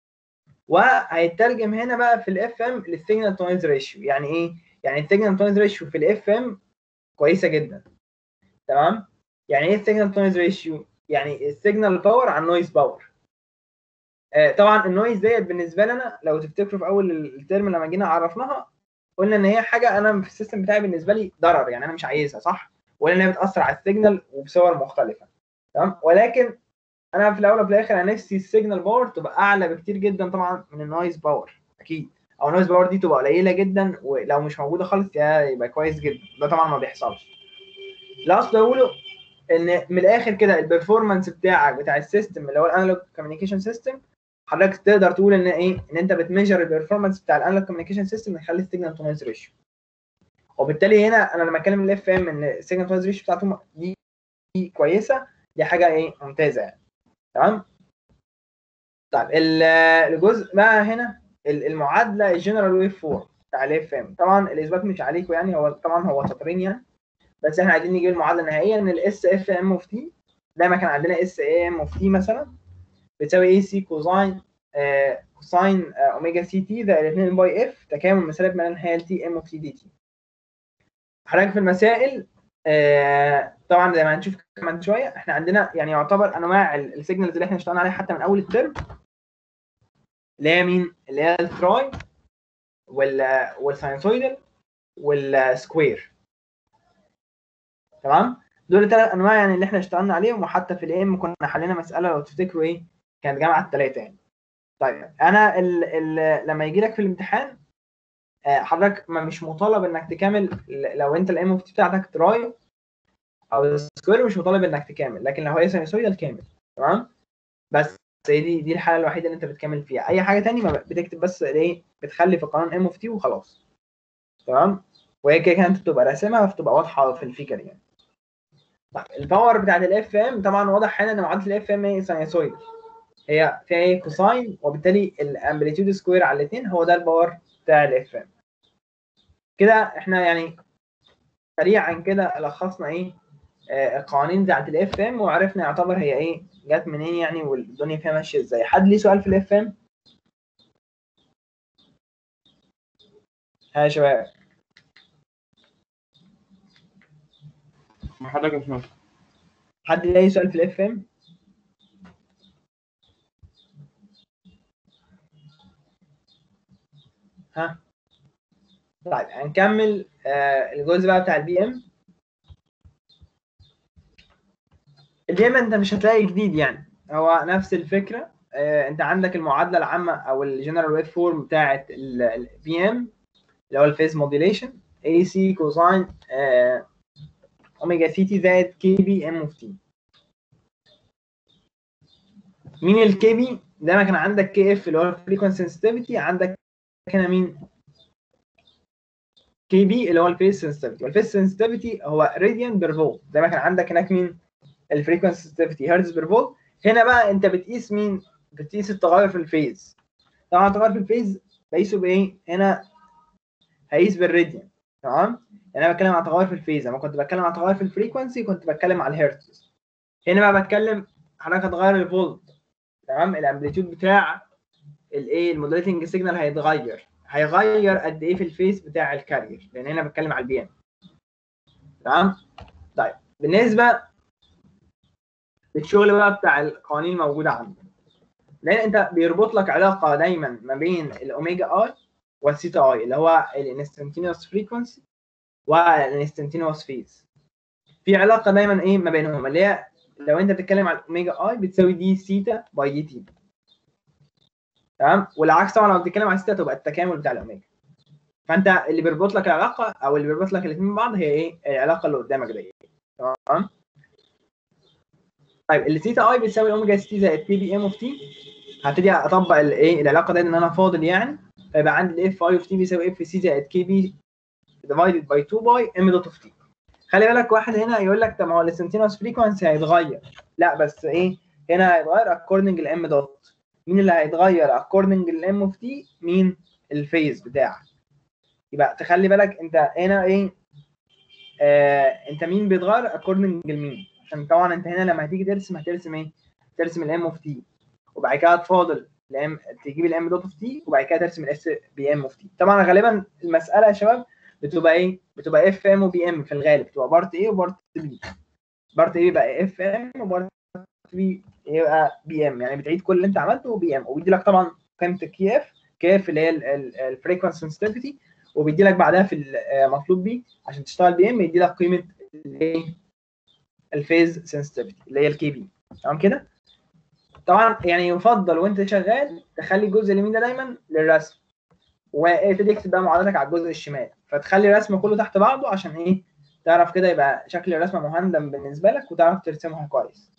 [SPEAKER 1] وهيترجم هنا بقى في الاف ام للسيجنال تو نويز ريشيو يعني ايه يعني السيجنال تو نويز ريشيو في الاف ام كويسه جدا تمام يعني ايه السيجنال تو نويز ريشيو يعني السيجنال باور على النويز باور آه طبعا النويز ديت بالنسبه لنا لو تفتكروا في اول الترم لما جينا عرفناها قلنا ان هي حاجه انا في السيستم بتاعي بالنسبه لي ضرر يعني انا مش عايزها صح ولا ان هي بتاثر على السيجنال وبصور مختلفه تمام ولكن انا في الاول وفي الاخر انا نفسي السيجنال باور تبقى اعلى بكتير جدا طبعا من النويز باور اكيد او النويز باور دي تبقى قليله جدا ولو مش موجوده خالص يا يبقى كويس جدا ده طبعا ما بيحصلش لا اقصد اقوله ان من الاخر كده البرفورمانس بتاعك بتاع السيستم اللي هو الانالوج كوميونيكيشن سيستم حضرتك تقدر تقول ان ايه ان انت بتميجر البرفورمانس بتاع الانالوج كوميونيكيشن سيستم من خلال السيجنال تو نويز ريشيو وبالتالي هنا انا لما اتكلم الاف ام ان السيجنال تو نويز ريشيو بتاعته دي, دي كويسه دي حاجه ايه ممتازه يعني تمام طيب ال- الجزء بقى هنا ال- المعادله الجنرال ويف فورم بتاع الاف ام طبعا الاثبات مش عليكم يعني هو طبعا هو سطرين يعني بس احنا عايزين نجيب المعادله النهائيه ان الاس اف ام اوف تي دايما كان عندنا اس اي ام اوف تي مثلا بتساوي اي سي كوزاين آه كوساين آه اوميجا سي تي زائد 2 باي اف تكامل مسالب ما لا نهايه لتي ام اوف تي دي تي حضرتك في المسائل آه طبعا زي ما هنشوف كمان شويه احنا عندنا يعني يعتبر انواع السيجنالز اللي احنا اشتغلنا عليها حتى من اول الترم اللي هي مين؟ اللي هي التراي وال والساينسويدال والسكوير تمام؟ دول الثلاث انواع يعني اللي احنا اشتغلنا عليهم وحتى في الاي ام كنا حلينا مساله لو تفتكروا ايه كانت جامعه الثلاثه يعني. طيب انا ال ال لما يجي لك في الامتحان آه، حضرتك ما مش مطالب انك تكمل ل- لو انت الام اوف بتاعتك تراي او سكوير مش مطالب انك تكمل لكن لو هي ساينسويدال كامل تمام بس هي دي دي الحاله الوحيده اللي انت بتكمل فيها اي حاجه تانية ما بتكتب بس ايه بتخلي في قانون ام اوف تي وخلاص تمام وهي كده كده انت بتبقى راسمها فبتبقى واضحه في الفكر يعني طيب الباور بتاعت الاف ام طبعا واضح هنا ان معادله الاف ام هي ساينسويد هي فيها ايه كوساين وبالتالي الامبليتيود سكوير على الاثنين هو ده الباور بتاع الاف ام كده احنا يعني سريعا كده لخصنا ايه آه، القوانين بتاعت الاف ام وعرفنا يعتبر هي ايه جت منين يعني والدنيا فيها ماشيه ازاي حد ليه سؤال في الاف ام ها يا شباب
[SPEAKER 2] مع حضرتك يا باشمهندس
[SPEAKER 1] حد ليه اي سؤال في الاف ام ها طيب هنكمل آه الجزء بقى بتاع البي ام البي ام انت مش هتلاقي جديد يعني هو نفس الفكره آه انت عندك المعادله العامه او الجنرال ويف فورم بتاعه البي ام اللي هو الفيز موديليشن اي سي كوساين اوميجا سي تي زائد كي بي ام اوف تي مين الكي بي دايما كان عندك كي اف اللي هو الفريكونسي سنسيتيفيتي عندك هنا مين كي بي اللي هو الفيس سنسيتيفيتي والفيس سنسيتيفيتي هو راديان بير فولت زي ما كان عندك هناك مين الفريكونسي سنسيتيفيتي هرتز بير فولت هنا بقى انت بتقيس مين بتقيس التغير في الفيز طبعا التغير في الفيز بقيسه بايه هنا هقيس بالراديان تمام يعني انا بتكلم عن تغير في الفيز لما كنت بتكلم عن تغير في الفريكونسي كنت بتكلم على الهرتز هنا بقى بتكلم حضرتك هتغير الفولت تمام الامبليتيود بتاع الايه المودريتنج سيجنال هيتغير هيغير قد ايه في الفيس بتاع الكارير لان هنا بتكلم على البي ام تمام طيب بالنسبه للشغل بقى بتاع القوانين الموجوده عندك لان انت بيربط لك علاقه دايما ما بين الاوميجا اي والثيتا اي اللي هو الانستنتينوس فريكونسي والانستنتينوس فيز في علاقه دايما ايه ما بينهم اللي هي لو انت بتتكلم على الاوميجا اي بتساوي دي ثيتا باي دي تي تمام والعكس طبعا لو بتتكلم على ثيتا تبقى التكامل بتاع الاوميجا فانت اللي بيربط لك العلاقه او اللي بيربط لك الاثنين ببعض هي ايه العلاقه اللي قدامك دي تمام طيب الثيتا اي بتساوي اوميجا اس تي زائد كي بي ام اوف تي هبتدي اطبق الايه العلاقه دي ان انا فاضل يعني فيبقى عندي الاف اي اوف تي بيساوي اف سي زائد كي بي ديفايدد باي 2 باي ام دوت اوف تي خلي بالك واحد هنا يقول لك طب ما هو السنتينوس فريكونسي هيتغير لا بس ايه هنا هيتغير اكوردنج الام دوت مين اللي هيتغير اكوردنج الام اوف تي مين الفيز بتاعك يبقى تخلي بالك انت هنا ايه آه انت مين بيتغير اكوردنج لمين عشان طبعا انت هنا لما هتيجي ترسم هترسم ايه ترسم الام اوف تي وبعد كده تفاضل الام تجيب الام دوت اوف تي وبعد كده ترسم الاس بي ام اوف تي طبعا غالبا المساله يا شباب بتبقى ايه بتبقى اف ام وبي ام في الغالب بتبقى بارت ايه وبارت بي بارت ايه يبقى اف ام وبارت بي يبقى بي ام يعني بتعيد كل اللي انت عملته وبي ام وبيدي لك طبعا قيمه الكي اف كي اف اللي هي الفريكونسي سنسيتيفيتي وبيدي لك بعدها في المطلوب بيه عشان تشتغل بي ام يدي لك قيمه الايه الفيز سنسيتيفيتي اللي هي الكي بي تمام كده طبعا يعني يفضل وانت شغال تخلي الجزء اليمين ده دايما للرسم وابتدي اكتب بقى معادلتك على الجزء الشمال فتخلي الرسم كله تحت بعضه عشان ايه تعرف كده يبقى شكل الرسمه مهندم بالنسبه لك وتعرف ترسمها كويس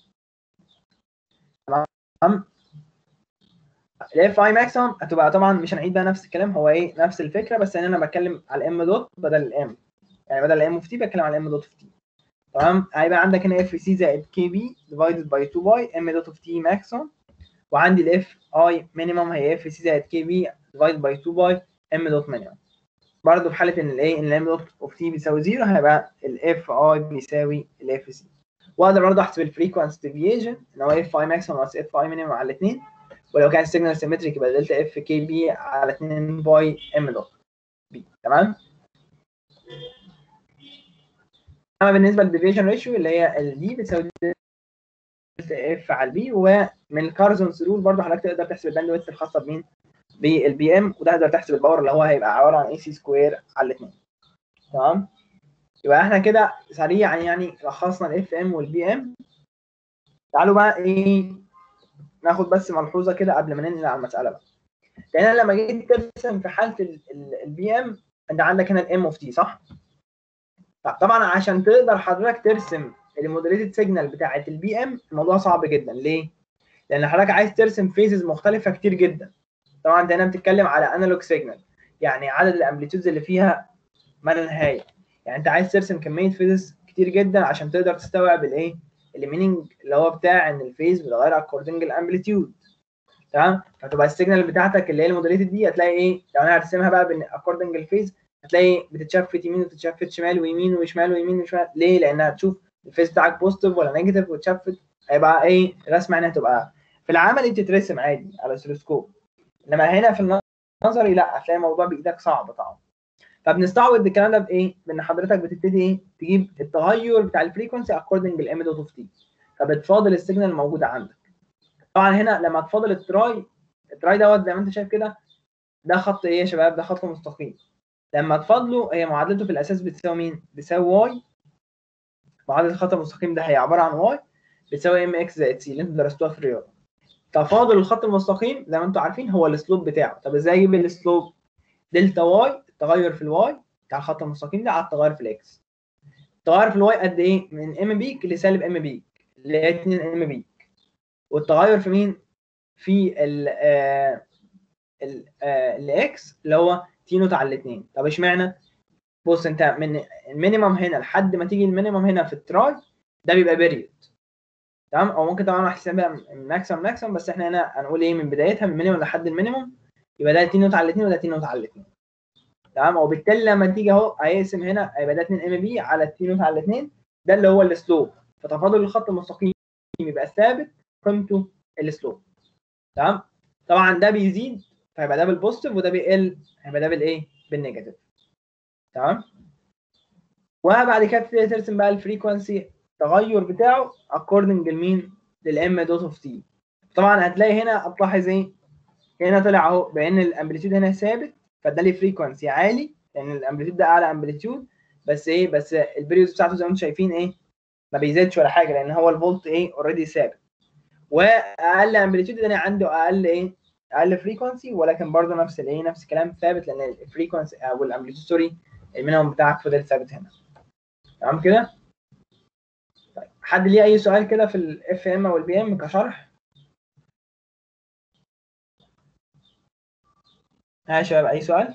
[SPEAKER 1] تمام الاف اي ماكسيمم هتبقى طبعا مش هنعيد بقى نفس الكلام هو ايه نفس الفكره بس ان انا بتكلم على الام دوت بدل الام يعني بدل الام اوف تي بتكلم على الام دوت اوف تي تمام هيبقى عندك هنا اف سي زائد كي بي ديفايدد باي 2 باي ام دوت اوف تي ماكسيمم وعندي الاف اي مينيمم هي اف سي زائد كي بي ديفايدد باي 2 باي ام دوت مينيمم برضه في حاله ان الايه ان الام دوت اوف تي بيساوي 0 هيبقى الاف اي بيساوي الاف سي واقدر برضه احسب الفريكونسي ديفيجن ان هو اف اي ماكسيمم ناقص اف اي مينيمم على الاثنين ولو كان سيجنال سيمتريك يبقى دلتا اف كي بي على 2 باي ام دوت بي تمام اما بالنسبه للديفيجن ريشيو اللي هي الدي بتساوي دلتا اف على البي ومن الكارزونز رول برضه حضرتك تقدر تحسب الباند ويدث الخاصه بمين؟ بالبي ام وده تقدر تحسب الباور اللي هو هيبقى عباره عن اي سي سكوير على الاثنين تمام يبقى احنا كده سريعا يعني لخصنا الاف ام والبي ام تعالوا بقى ايه ناخد بس ملحوظه كده قبل ما ننقل على المساله بقى لان انا لما جيت ترسم في حاله البي ام انت عندك هنا الام اوف تي صح؟ طبعا عشان تقدر حضرتك ترسم المودريتد سيجنال بتاعه البي ام الموضوع صعب جدا ليه؟ لان حضرتك عايز ترسم فيزز مختلفه كتير جدا طبعا انت هنا بتتكلم على انالوج سيجنال يعني عدد الامبليتيودز اللي فيها ما لا نهايه يعني انت عايز ترسم كميه فيزز كتير جدا عشان تقدر تستوعب الايه الميننج اللي هو بتاع ان الفيز بيتغير اكوردنج الامبليتيود تمام فتبقى السيجنال بتاعتك اللي هي المودريتد دي هتلاقي ايه لو انا هرسمها بقى بان اكوردنج الفيز هتلاقي بتتشفت يمين وتتشفت شمال ويمين وشمال ويمين وشمال ليه؟ لانها هتشوف الفيز بتاعك بوزيتيف ولا نيجاتيف وتشفت هيبقى ايه رسمه يعني هتبقى في العملي بتترسم عادي على السلسكوب انما هنا في النظري لا هتلاقي الموضوع بايدك صعب طبعا فبنستعوض الكلام ده بايه؟ بان حضرتك بتبتدي ايه؟ تجيب التغير بتاع الفريكونسي اكوردنج الام دوت اوف تي فبتفاضل السيجنال الموجوده عندك طبعا هنا لما تفاضل التراي التراي دوت زي ما انت شايف كده ده خط ايه يا شباب؟ ده خط مستقيم لما تفاضله هي معادلته في الاساس بتساوي مين؟ بتساوي واي معادله الخط المستقيم ده هي عباره عن واي بتساوي ام اكس زائد سي اللي انتوا درستوها في الرياضه تفاضل الخط المستقيم زي ما انتم عارفين هو السلوب بتاعه طب ازاي اجيب السلوب دلتا واي التغير في الواي بتاع الخط المستقيم ده على التغير في الاكس التغير في الواي قد ايه من ام بيك لسالب ام بيك اللي هي 2 ام بيك والتغير في مين في ال آه ال آه الاكس اللي هو تي نوت على الاثنين طب اشمعنى بص انت من المينيمم هنا لحد ما تيجي المينيمم هنا في التراي ده بيبقى بيريود تمام او ممكن طبعا احسبها من ماكسيمم ماكسيمم بس احنا هنا هنقول ايه من بدايتها من المينيمم لحد المينيمم يبقى ده تي نوت على الاثنين وده تي نوت على الاثنين تمام وبالتالي لما تيجي اهو هيقسم هنا هيبقى ده 2 ام بي على التي نوت على الاثنين ده اللي هو السلوب فتفاضل الخط المستقيم يبقى ثابت قيمته السلوب تمام طبعا ده بيزيد فيبقى ده بالبوزيتيف وده بيقل هيبقى ده بالايه بالنيجاتيف تمام وبعد كده تبتدي ترسم بقى الفريكونسي التغير بتاعه اكوردنج لمين للام دوت اوف تي طبعا هتلاقي هنا هتلاحظ ايه هنا طلع اهو بان الامبليتيود هنا ثابت فده لي فريكونسي عالي لان الامبليتيود ده اعلى امبليتيود بس ايه بس البريود بتاعته زي ما انتم شايفين ايه ما بيزيدش ولا حاجه لان هو الفولت ايه اوريدي ثابت واقل امبليتيود ده عنده اقل ايه اقل فريكونسي ولكن برضه نفس الايه نفس الكلام ثابت لان الفريكونسي او الامبليتيود سوري المينيمم بتاعك فضل ثابت هنا تمام كده طيب حد ليه اي سؤال كده في الاف ام او البي ام كشرح ها يا شباب اي سؤال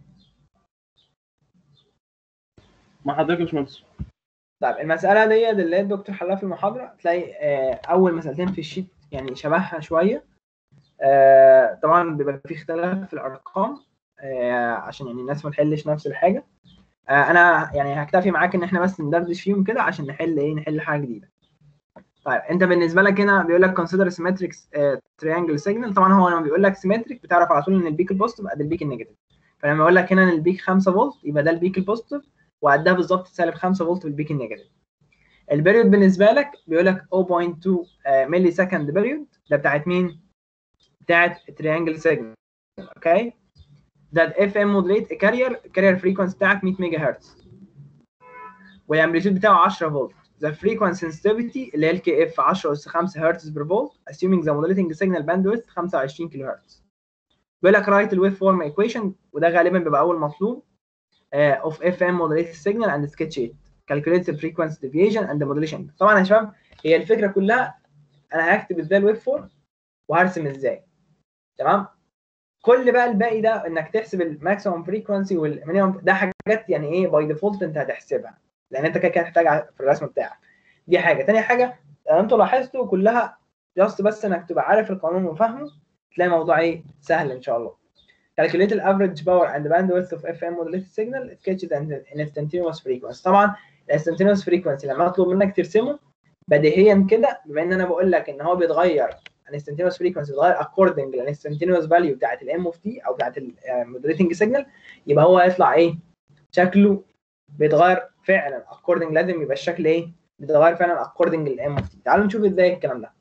[SPEAKER 2] مع حضرتك يا باشمهندس
[SPEAKER 1] طيب المسألة دي اللي الدكتور حلها في المحاضرة تلاقي آه، أول مسألتين في الشيت يعني شبهها شوية آه، طبعا بيبقى في اختلاف في الأرقام آه، عشان يعني الناس ما تحلش نفس الحاجة آه، أنا يعني هكتفي معاك إن إحنا بس ندردش فيهم كده عشان نحل إيه نحل حاجة جديدة. طيب أنت بالنسبة لك هنا بيقول لك consider symmetric آه، triangle signal طبعا هو لما بيقول لك symmetric بتعرف على طول إن البيك البوزيتيف قد البيك النيجاتيف. فلما يقول لك هنا إن البيك 5 فولت يبقى ده البيك البوزيتيف وقدها بالظبط سالب 5 فولت في البيك النيجاتيف. البيريود بالنسبه لك بيقول لك 0.2 ملي سكند بيريود ده بتاعت مين؟ بتاعت تريانجل سيجنال اوكي ده الاف ام مودريت كارير الكارير فريكونسي بتاعك 100 ميجا هرتز والامبليتيود بتاعه 10 فولت the frequency sensitivity اللي هي الكي اف 10 اس 5 هرتز بير فولت assuming the modulating signal bandwidth 25 كيلو هرتز بيقول لك write الويف فورم ايكويشن وده غالبا بيبقى اول مطلوب uh, of FM modulated signal and sketch it calculate the frequency deviation and the modulation طبعا يا شباب هي الفكره كلها انا هكتب ازاي الويف فورم وهرسم ازاي تمام كل بقى الباقي ده انك تحسب الماكسيمم فريكونسي والمينيمم ده حاجات يعني ايه باي ديفولت انت هتحسبها لان انت كده كده هتحتاجها في الرسم بتاعك دي حاجه تاني حاجه انتوا لاحظتوا كلها جاست بس انك تبقى عارف القانون وفاهمه تلاقي الموضوع ايه سهل ان شاء الله calculate the average power and bandwidth of FM modulated signal sketch the instantaneous frequency طبعا الانستنتينوس فريكونسي لما اطلب منك ترسمه بديهيا كده بما ان انا بقول لك ان هو بيتغير الانستنتينوس فريكونسي بيتغير اكوردنج للانستنتينوس فاليو بتاعت الام اوف تي او بتاعت المودريتنج سيجنال يبقى هو هيطلع ايه شكله بيتغير فعلا اكوردنج لازم يبقى الشكل ايه بيتغير فعلا اكوردنج للام اوف تي تعالوا نشوف ازاي الكلام ده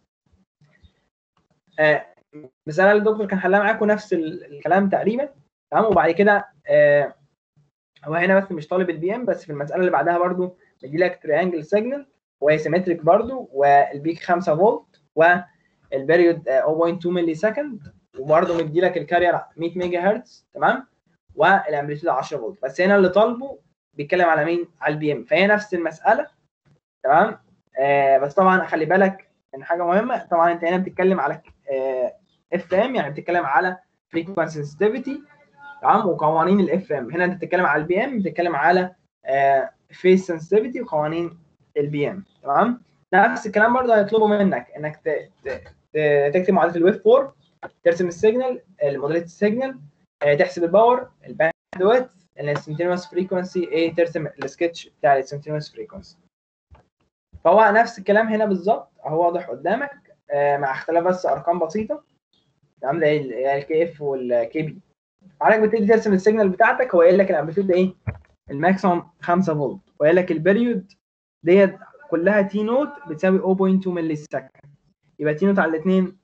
[SPEAKER 1] آه مثال الدكتور كان حلها معاكم نفس الكلام تقريبا تمام وبعد كده آه هو هنا بس مش طالب البي ام بس في المساله اللي بعدها برضو مدي لك تريانجل سيجنال وهي سيمتريك برضو والبيك 5 فولت والبريود 0.2 ملي سكند وبرضو مدي لك الكارير 100 ميجا هرتز تمام والامبليتيود 10 فولت بس هنا اللي طالبه بيتكلم على مين؟ على البي ام فهي نفس المساله تمام آه بس طبعا خلي بالك ان حاجه مهمه طبعا انت هنا بتتكلم على اف ام يعني بتتكلم على فريكوانسي سنسيتيفيتي تمام وقوانين الاف ام هنا انت بتتكلم على البي ام بتتكلم على فيس سنسيتيفيتي وقوانين البي ام تمام نفس الكلام برضه هيطلبوا منك انك تكتب معادله الويف فورم ترسم السيجنال الموديليت السيجنال تحسب الباور الباند ويدث الانستنتينوس فريكونسي ايه ترسم السكتش بتاع الانستنتينوس فريكونسي فهو نفس الكلام هنا بالظبط اهو واضح قدامك مع اختلاف بس ارقام بسيطه تمام زي الكي اف والكي بي حضرتك بتبتدي ترسم السيجنال بتاعتك هو قايل لك الامبليتيود ده ايه؟ الماكسيموم 5 فولت وقايل لك البريود ديت كلها تي نوت بتساوي 0.2 ملي سكند يبقى تي نوت على الاثنين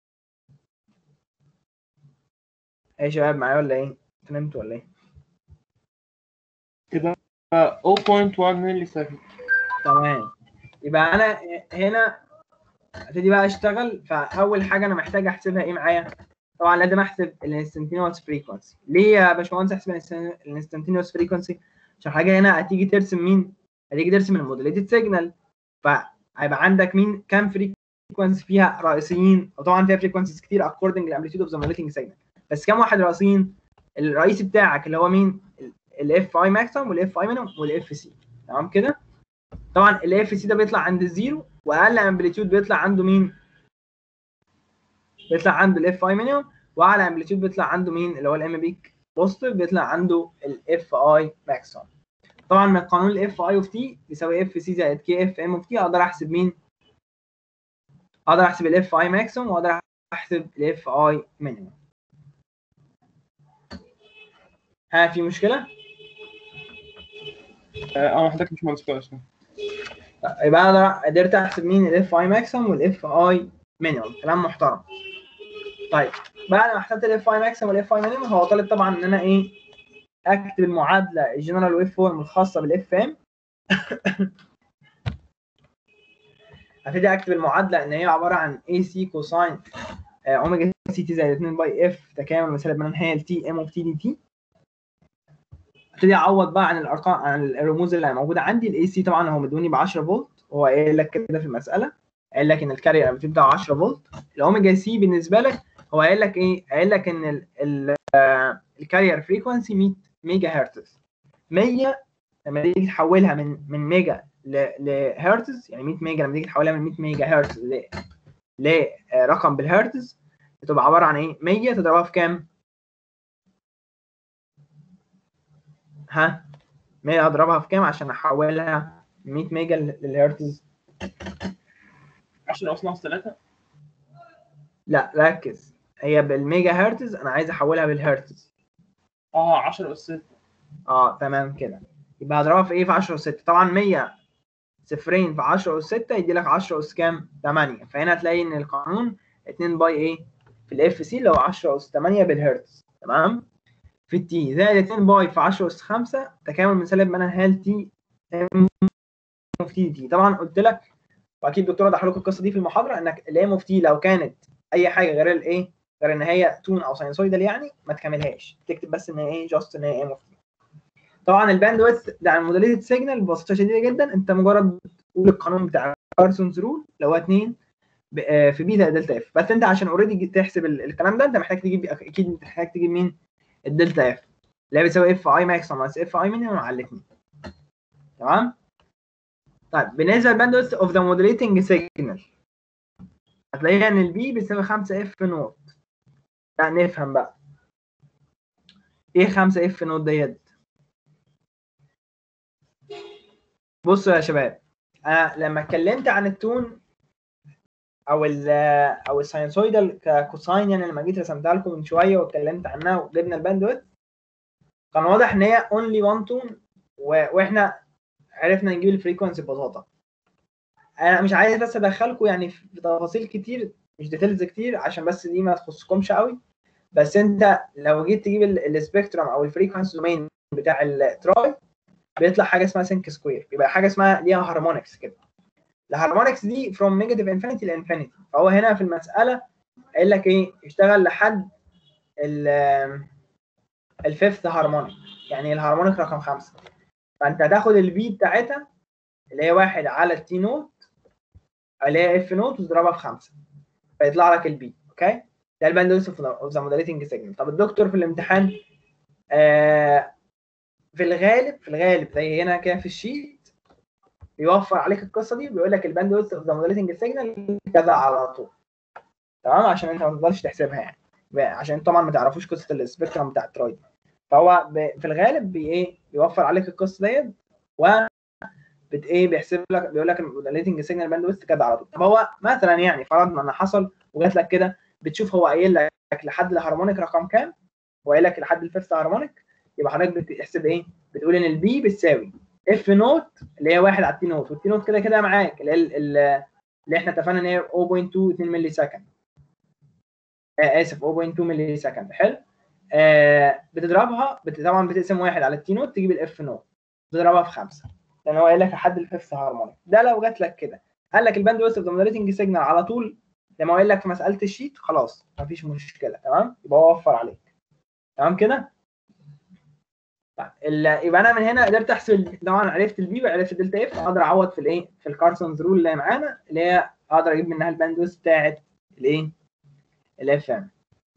[SPEAKER 1] ايه يا شباب معايا ولا ايه؟ انتوا نمتوا ولا ايه؟
[SPEAKER 2] تبقى 0.1 ملي سكند
[SPEAKER 1] تمام يبقى انا هنا ابتدي بقى اشتغل فاول حاجه انا محتاج احسبها ايه معايا؟ طبعا لازم احسب الانستنتينوس فريكونسي ليه يا باشمهندس احسب الانستنتينوس فريكونسي عشان حاجه هنا هتيجي ترسم مين هتيجي ترسم الموديليتد سيجنال فهيبقى عندك مين كام فريكونسي فيها رئيسيين وطبعا فيها فريكونسيز كتير اكوردنج لامبليتيود اوف ذا موديليتنج سيجنال بس كام واحد رئيسيين الرئيسي بتاعك اللي هو مين الاف اي ماكسيمم والاف اي مينيمم والاف سي تمام كده طبعا الاف سي ده بيطلع عند الزيرو واقل امبليتيود بيطلع عنده مين بيطلع عنده الاف اي مينيمم واعلى امبليتيود بيطلع عنده مين اللي هو الام بيك بوزيتيف بيطلع عنده الاف اي ماكسيمم طبعا من قانون الاف اي اوف تي يساوي اف سي زائد كي اف ام اوف تي اقدر احسب مين اقدر احسب الاف اي ماكسيمم واقدر احسب الاف اي مينيمم ها في مشكله
[SPEAKER 2] اه آه، حضرتك مش مهندس كويس
[SPEAKER 1] طيب، يبقى انا قدرت احسب مين الاف اي ماكسيمم والاف اي مينيمم كلام محترم طيب بعد ما حسبت الاف اي ماكسيمم والاف اي مينيمم هو طالب طبعا ان انا ايه اكتب المعادله الجنرال ويف فورم الخاصه بالاف ام هبتدي اكتب المعادله ان هي عباره عن اي سي كوساين آه، اوميجا سي تي زائد 2 باي اف تكامل مسألة من نهايه تي ام اوف تي دي تي ابتدي اعوض بقى عن الارقام عن الرموز اللي موجوده عندي الاي سي طبعا هو مدوني ب 10 فولت هو قايل لك كده في المساله قايل لك ان الكارير بتبدا 10 فولت الاوميجا سي بالنسبه لك هو قايل لك ايه قايل لك ان ال ال آه، الكارير فريكونسي 100 ميجا هرتز 100 لما تيجي تحولها من من ميجا ل- لهرتز يعني 100 ميجا لما تيجي تحولها من 100 ميجا هرتز ل لرقم بالهرتز بتبقى عباره عن ايه 100 تضربها في كام ها 100 اضربها في كام عشان احولها 100 ميجا للهرتز
[SPEAKER 2] 10 اس ناقص 3
[SPEAKER 1] لا ركز هي بالميجا هرتز انا عايز احولها بالهرتز
[SPEAKER 2] اه 10 اس 6
[SPEAKER 1] اه تمام كده يبقى هضربها في ايه في 10 اس 6 طبعا 100 صفرين في 10 اس 6 يدي لك 10 اس كام 8 فهنا هتلاقي ان القانون 2 باي ايه في الاف سي اللي هو 10 اس 8 بالهرتز تمام في التي زائد 2 باي في 10 اس 5 تكامل من سالب منها هال تي ام اوف تي تي طبعا قلت لك واكيد الدكتور وضح لكم القصه دي في المحاضره انك الام اوف تي لو كانت اي حاجه غير الايه غير ان هي تون او ساينسويدال يعني ما تكملهاش تكتب بس ان هي ايه جاست ان هي ام اوف تي طبعا الباند ويدث ده على الموديليتد سيجنال ببساطه شديده جدا انت مجرد بتقول القانون بتاع كارسونز رول اللي هو 2 ب- آه، في بيتا دلتا اف بس انت عشان اوريدي تحسب ال- الكلام ده انت محتاج تجيب اكيد محتاج تجيب مين الدلتا اف اللي هي بتساوي اف اي ماكس ناقص اف اي مينيمم على الاثنين تمام طيب بالنسبه للباند ويدث اوف ذا موديليتنج سيجنال هتلاقيها ان البي بتساوي 5 اف نوت لا نفهم بقى ايه 5 اف نوت ديت بصوا يا شباب انا لما اتكلمت عن التون او ال او الساينسويدال ككوساين يعني لما جيت رسمتها لكم من شويه واتكلمت عنها وجبنا الباندويث كان واضح ان هي اونلي وان تون واحنا عرفنا نجيب الفريكونسي ببساطه انا مش عايز بس ادخلكم يعني في تفاصيل كتير مش ديتيلز كتير عشان بس دي ما تخصكمش قوي بس انت لو جيت تجيب السبيكترم او الفريكونسي دومين بتاع التراي بيطلع حاجه اسمها سينك سكوير بيبقى حاجه اسمها ليها هارمونكس كده الهارمونكس دي from negative infinity ل infinity فهو هنا في المساله قايل لك ايه اشتغل لحد ال الفيفث هارمونيك يعني الهارمونيك رقم خمسه فانت هتاخد البي بتاعتها اللي هي واحد على التي نوت اللي هي اف نوت وتضربها في خمسه فيطلع لك البي اوكي ده الباندويث اوف ذا مودريتنج سيجنال طب الدكتور في الامتحان آه في الغالب في الغالب زي هنا كده في الشيت بيوفر عليك القصه دي وبيقول لك الباندويث اوف ذا مودريتنج سيجنال كذا على طول تمام عشان انت ما تقدرش تحسبها يعني عشان طبعا ما تعرفوش قصه السبيكترم بتاع الترايد فهو ب... في الغالب بي ايه بيوفر عليك القصه ديت و بت ايه بيحسب لك بيقول لك المودريتنج سيجنال باندويث كذا على طول طب هو مثلا يعني فرضنا ان حصل وجات لك كده بتشوف هو قايل لك لحد الهارمونيك رقم كام وقايل لك لحد الفيفث هارمونيك يبقى حضرتك بتحسب ايه بتقول ان البي بتساوي اف نوت اللي هي 1 على التي نوت والتي نوت كده كده معاك اللي هي اللي احنا اتفقنا ان هي 0.22 ملي سكند آه اسف 0.2 ملي سكند حلو آه بتضربها بت... طبعا بتقسم واحد على التي نوت تجيب الاف نوت تضربها في خمسه لان هو قايل لك لحد الفيفث هارمونيك ده لو جات لك كده قال لك الباند ويست اوف ذا مودريتنج سيجنال على طول زي ما قايل لك في مساله الشيت خلاص مفيش مشكله تمام يبقى هو وفر عليك تمام كده طيب يبقى انا من هنا قدرت احسب طبعا عرفت البي وعرفت الدلتا اف اقدر اعوض في الايه في الكارسونز رول اللي معانا اللي هي اقدر اجيب منها الباندويث بتاعت الايه الاف ام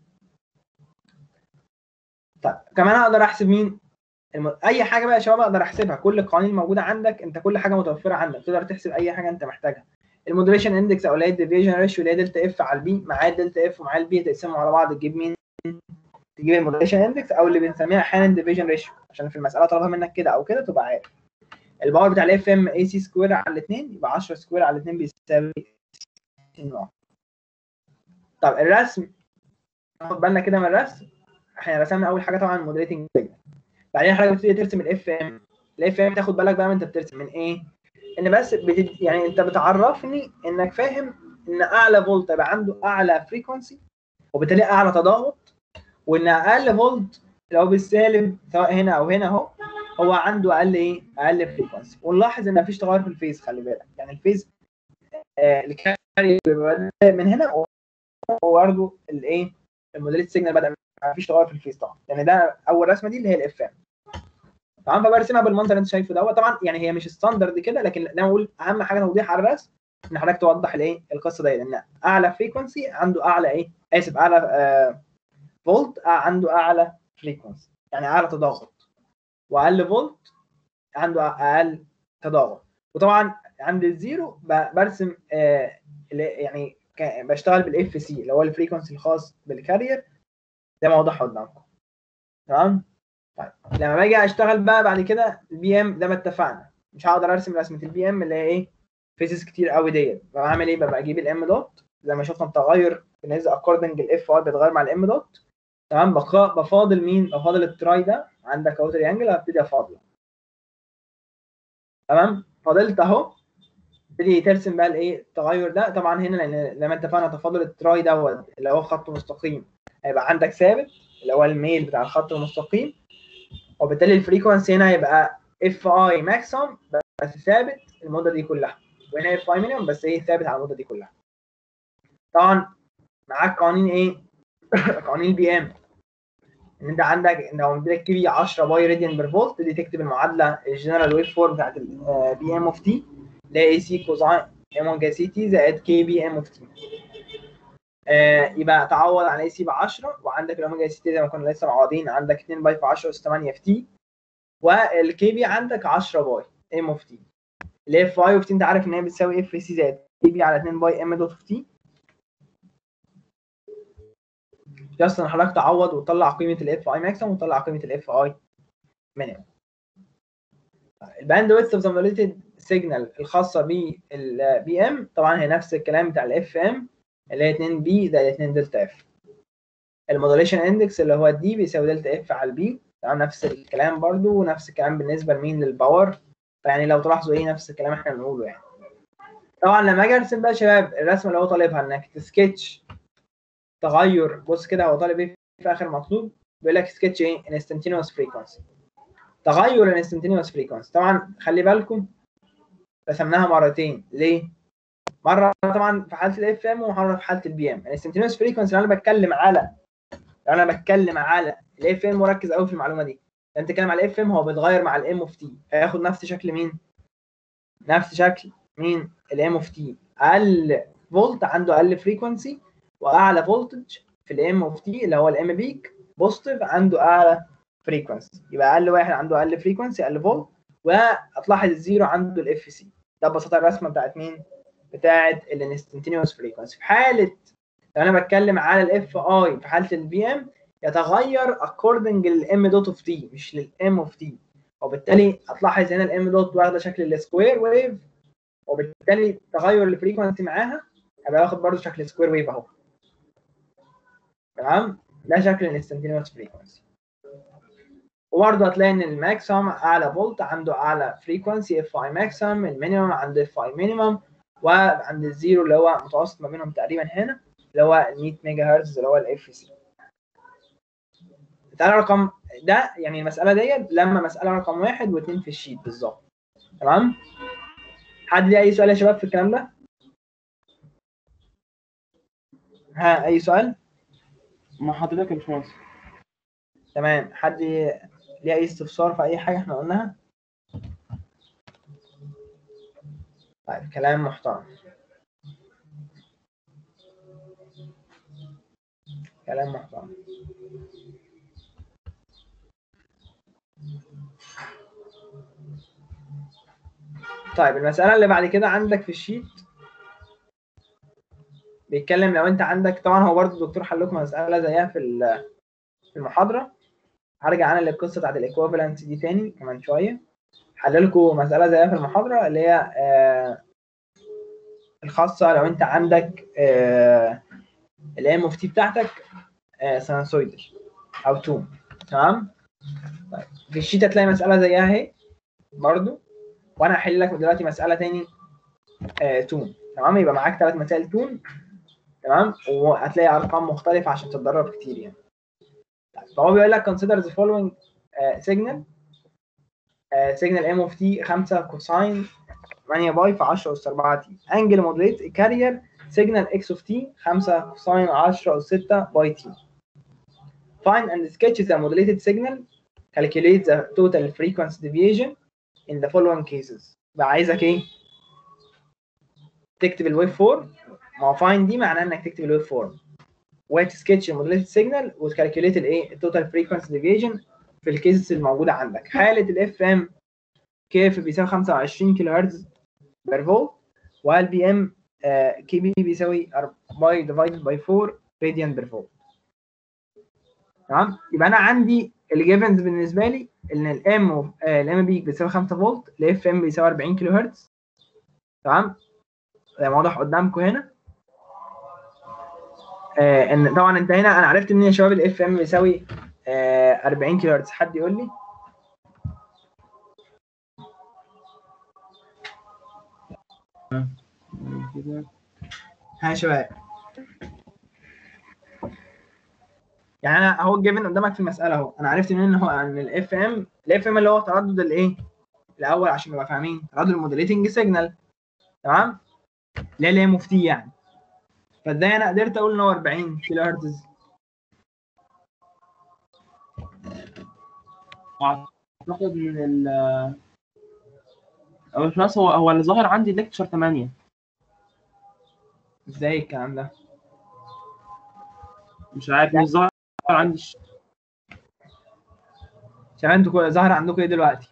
[SPEAKER 1] طيب كمان اقدر احسب مين الم... اي حاجه بقى يا شباب اقدر احسبها كل القوانين الموجوده عندك انت كل حاجه متوفره عندك تقدر تحسب اي حاجه انت محتاجها المودريشن اندكس او اللي هي الديفيجن ريشيو اللي هي دلتا اف على البي معاه الدلتا اف ومعاه البي تقسمهم على بعض تجيب مين تجيب الموديليشن اندكس او اللي بنسميها احيانا ديفيجن ريشيو عشان في المساله طلبها منك كده او كده تبقى عارف الباور بتاع الاف ام اي سي سكوير على الاثنين يبقى 10 سكوير على الاثنين بيساوي 60 واط طب الرسم ناخد بالنا كده من الرسم احنا رسمنا اول حاجه طبعا مودريتنج سيجنال بعدين حضرتك بتبتدي ترسم الاف ام الاف ام تاخد بالك بقى انت بترسم من ايه ان بس بتد... يعني انت بتعرفني انك فاهم ان اعلى فولت يبقى عنده اعلى فريكونسي وبالتالي اعلى تضاغط وان اقل فولت لو بالسالب سواء هنا او هنا اهو هو عنده اقل ايه اقل فريكونسي ونلاحظ ان مفيش تغير في الفيز خلي بالك يعني الفيز آه الكاري بيبقى من هنا وبرده الايه الموديليت سيجنال بدا مفيش تغير في الفيز طبعا يعني ده اول رسمه دي اللي هي الاف ام تمام فبرسمها بالمنظر اللي انت شايفه دوت طبعا يعني هي مش ستاندرد كده لكن انا بقول اهم حاجه توضيح على الرسم ان حضرتك توضح الايه القصه ديت ان اعلى فريكونسي عنده اعلى ايه اسف اعلى آه فولت عنده اعلى فريكونسي يعني اعلى تضاغط واقل فولت عنده اقل تضاغط وطبعا عند الزيرو برسم آه يعني بشتغل بالاف سي اللي هو الفريكونسي الخاص بالكارير زي ما واضح قدامكم تمام طيب لما باجي اشتغل بقى بعد كده البي ام زي ما اتفقنا مش هقدر ارسم رسمه البي ام اللي هي ايه فيزز كتير قوي ديت بعمل ايه ببقى اجيب الام دوت زي ما شفنا التغير بالنسبه اكوردنج الاف اي بيتغير مع الام دوت تمام بفاضل مين بفاضل التراي ده عندك اهو تريانجل هبتدي افاضله تمام فاضلت اهو تبتدي ترسم بقى الايه التغير ده طبعا هنا لان زي ما اتفقنا تفاضل التراي دوت اللي هو خط مستقيم هيبقى عندك ثابت اللي هو الميل بتاع الخط المستقيم وبالتالي الفريكونسي هنا هيبقى اف اي ماكسيمم بس ثابت المده دي كلها وهنا اف اي مينيمم بس ايه ثابت على المده دي كلها طبعا معاك قوانين ايه قوانين البي ام ان انت عندك لو مديلك كي بي 10 باي راديان بير فولت دي تكتب المعادله الجنرال ويف فورم بتاعت البي ام اوف تي اللي هي اي سي كوزاين ام اوميجا سي تي زائد كي بي ام اوف تي آه يبقى تعوض عن اي سي ب 10 وعندك الاوميجا سي تي زي ما كنا لسه معوضين عندك 2 باي في 10 اس 8 في تي والكي بي عندك 10 باي ام اوف تي الاف اي اوف تي انت عارف ان هي بتساوي اف سي زائد كي بي على 2 باي ام دوت اوف تي جاست ان حضرتك تعوض وتطلع قيمه الاف اي ماكسيمم وتطلع قيمه الاف اي مينيمم الباند ويدث اوف ذا موديليتد سيجنال الخاصه بالبي ام طبعا هي نفس الكلام بتاع الاف ام اللي هي 2 بي زائد 2 دلتا اف الموديليشن اندكس اللي هو الدي بيساوي دلتا اف على البي تمام نفس الكلام برضو ونفس الكلام بالنسبه لمين للباور فيعني لو تلاحظوا ايه نفس الكلام احنا بنقوله يعني طبعا لما اجي ارسم بقى يا شباب الرسمه اللي هو طالبها انك تسكتش تغير بص كده هو طالب ايه في اخر مطلوب بيقول لك سكتش ايه انستنتينوس فريكونسي تغير الانستنتينوس فريكونسي طبعا خلي بالكم رسمناها مرتين ليه؟ مره طبعا في حاله الاف ام ومره في حاله البي ام الانستنتينوس فريكونسي انا بتكلم على انا بتكلم على الاف ام مركز قوي في المعلومه دي انت بتتكلم على الاف ام هو بيتغير مع الام اوف تي هياخد نفس شكل مين؟ نفس شكل مين؟ الام اوف تي اقل فولت عنده اقل فريكونسي واعلى فولتج في الام اوف تي اللي هو الام بيك بوزيتيف عنده اعلى فريكونسي يبقى اقل واحد عنده اقل فريكونسي اقل فولت وهتلاحظ الزيرو عنده الاف سي ده ببساطه الرسمه بتاعت مين؟ بتاعت الانستنتينيوس فريكونسي في حاله لو انا بتكلم على الاف اي في حاله البي ام يتغير اكوردنج للام دوت اوف تي مش للام اوف تي وبالتالي هتلاحظ هنا الام دوت واخده شكل السكوير ويف وبالتالي تغير الفريكونسي معاها هيبقى واخد برضه شكل سكوير ويف اهو تمام ده شكل الانستنتينيوس فريكونسي وبرضه هتلاقي ان الماكسيمم اعلى فولت عنده اعلى فريكونسي اف اي ماكسيمم المينيمم عنده اف اي مينيمم وعند الزيرو اللي هو متوسط ما بينهم تقريبا هنا اللي هو 100 ميجا هرتز اللي هو الاف سي تعالى رقم ده يعني المساله ديت لما مساله رقم واحد واثنين في الشيت بالظبط تمام حد ليه اي سؤال يا شباب في الكلام ده ها اي سؤال
[SPEAKER 2] مع حضرتك يا باشمهندس
[SPEAKER 1] تمام حد ليه اي استفسار في اي حاجه احنا قلناها طيب كلام محترم كلام محترم طيب المسألة اللي بعد كده عندك في الشيت بيتكلم لو انت عندك طبعا هو برضه الدكتور حل لكم مسألة زيها في ال في المحاضره هرجع انا للقصه بتاعت الايكوفالنس دي تاني كمان شويه حل لكم مساله زيها في المحاضره اللي هي آه الخاصه لو انت عندك آه الام اوف تي بتاعتك آه سينوسويدال او توم تمام طيب في الشيت هتلاقي مساله زيها اهي برضو وانا هحل لك دلوقتي مساله تاني آه توم تمام يبقى معاك ثلاث مسائل توم تمام وهتلاقي ارقام مختلفه عشان تتدرب كتير يعني طيب، فهو بيقول لك consider the following uh, signal uh, signal m of t 5 كوساين 8 باي في 10 اس 4 تي انجل مودريت كارير سيجنال x of t 5 كوساين 10 اس 6 باي تي find and sketch the modulated signal calculate the total frequency deviation in the following cases بقى عايزك ايه تكتب الويف فورم ما هو find دي معناه انك تكتب الويف فورم وتسكتش الموديليتد سيجنال وتكالكوليت الايه التوتال فريكونسي ديفيجن في الكيسز الموجوده عندك حاله الاف ام كيف بيساوي 25 كيلو هرتز بير فولت والبي ام كي بي بيساوي باي ديفايدد باي 4 راديان بير فولت تمام يبقى انا عندي الجيفنز بالنسبه لي ان الام الام بي بيساوي 5 فولت الاف ام بيساوي 40 كيلو هرتز تمام زي ما واضح قدامكم هنا آه ان طبعا انت هنا انا عرفت منين يا شباب الاف ام بيساوي آه 40 كيلو هرتز حد يقول لي
[SPEAKER 2] كده
[SPEAKER 1] ها يا شباب يعني انا اهو الجيفن قدامك في المساله اهو انا عرفت منين ان هو ان الاف ام الاف ام اللي هو تردد الايه الاول عشان نبقى فاهمين تردد الموديليتنج سيجنال تمام اللي هي اللي هي مفتي يعني فازاي انا قدرت اقول ان هو 40 كيلو هرتز
[SPEAKER 2] اعتقد من ال او مش ناقص هو هو اللي ظاهر عندي ليكتشر 8
[SPEAKER 1] ازاي الكلام ده
[SPEAKER 2] مش عارف مش ظاهر عندي ش-
[SPEAKER 1] شباب انتوا كو- ظاهر عندكم ايه دلوقتي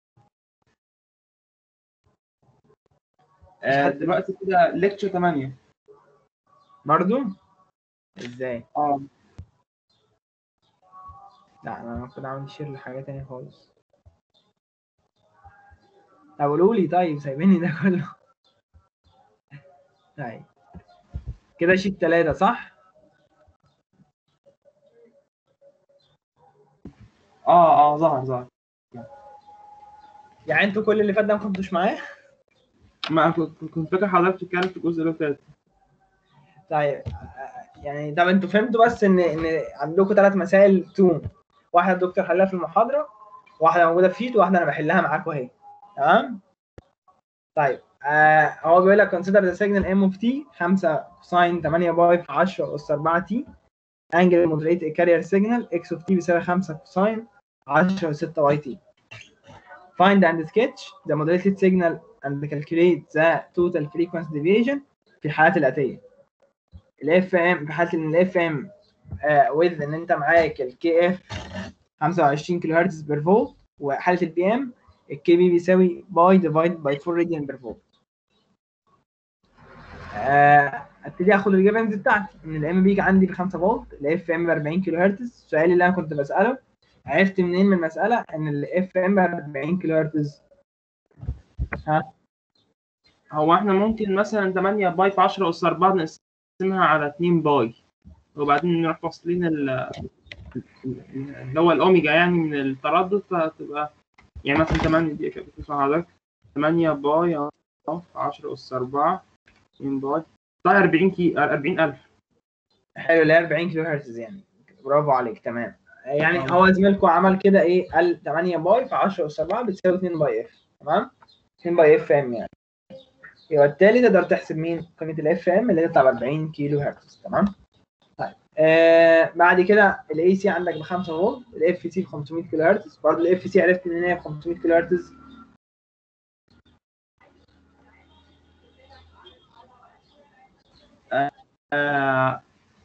[SPEAKER 2] آه، دلوقتي كده ليكتشر 8
[SPEAKER 1] برضو ازاي
[SPEAKER 2] اه
[SPEAKER 1] لا انا المفروض اعمل شير لحاجه تانية خالص طب قولوا لي طيب سايبيني ده كله طيب كده شيت ثلاثة صح؟
[SPEAKER 2] اه اه ظهر ظهر
[SPEAKER 1] يعني انتوا كل اللي فات ده ما كنتوش معايا؟
[SPEAKER 2] ما كنت كنت فاكر حضرتك بتتكلم في الجزء اللي فات
[SPEAKER 1] طيب آه، يعني طب انتوا فهمتوا بس ان ان عندكم ثلاث مسائل توم واحده الدكتور حلها في المحاضره واحده موجوده في شيت وواحده انا بحلها معاكم اهي تمام طيب آه هو بيقول لك consider the signal m of t 5 ساين 8 باي في 10 اس 4 t angle moderate a carrier signal x of t بيساوي 5 كوساين 10 6 باي t find and sketch the modulated signal and calculate the total frequency deviation في الحالات الاتيه الاف ام في حاله ان الاف ام وذ ان انت معاك الكي اف 25 كيلو هرتز بير فولت وحاله البي ام الكي بي بيساوي باي ديفايد باي 4 راديان بير فولت آه، ابتدي اخد الجيفنز بتاعتي ان الام بي عندي ب 5 فولت الاف ام ب 40 كيلو هرتز السؤال اللي انا كنت بساله عرفت منين من المساله ان الاف ام ب 40 كيلو هرتز
[SPEAKER 2] هو احنا ممكن مثلا 8 باي في 10 اس 4 نقسمها على 2 باي وبعدين نروح فاصلين ال- اللي هو الاوميجا يعني من التردد فتبقى يعني مثلا 8 دي كده بتدفع حضرتك 8 باي اهو في 10 اس 4 2 باي طيب 40 كي 40000
[SPEAKER 1] حلو اللي هي 40 كيلو هرتز يعني برافو عليك تمام يعني
[SPEAKER 2] آه.
[SPEAKER 1] هو زميلكم عمل كده ايه قال 8 باي في 10 اس 4 بتساوي 2 باي اف تمام 2 باي اف ام يعني يبقى بالتالي تقدر تحسب مين قيمه الاف ام اللي هي بتاع 40 كيلو هرتز تمام طيب آه بعد كده الاي سي عندك ب 5 فولت الاف سي ب 500 كيلو هرتز برضه الاف سي عرفت ان هي ب 500 كيلو هرتز
[SPEAKER 2] آه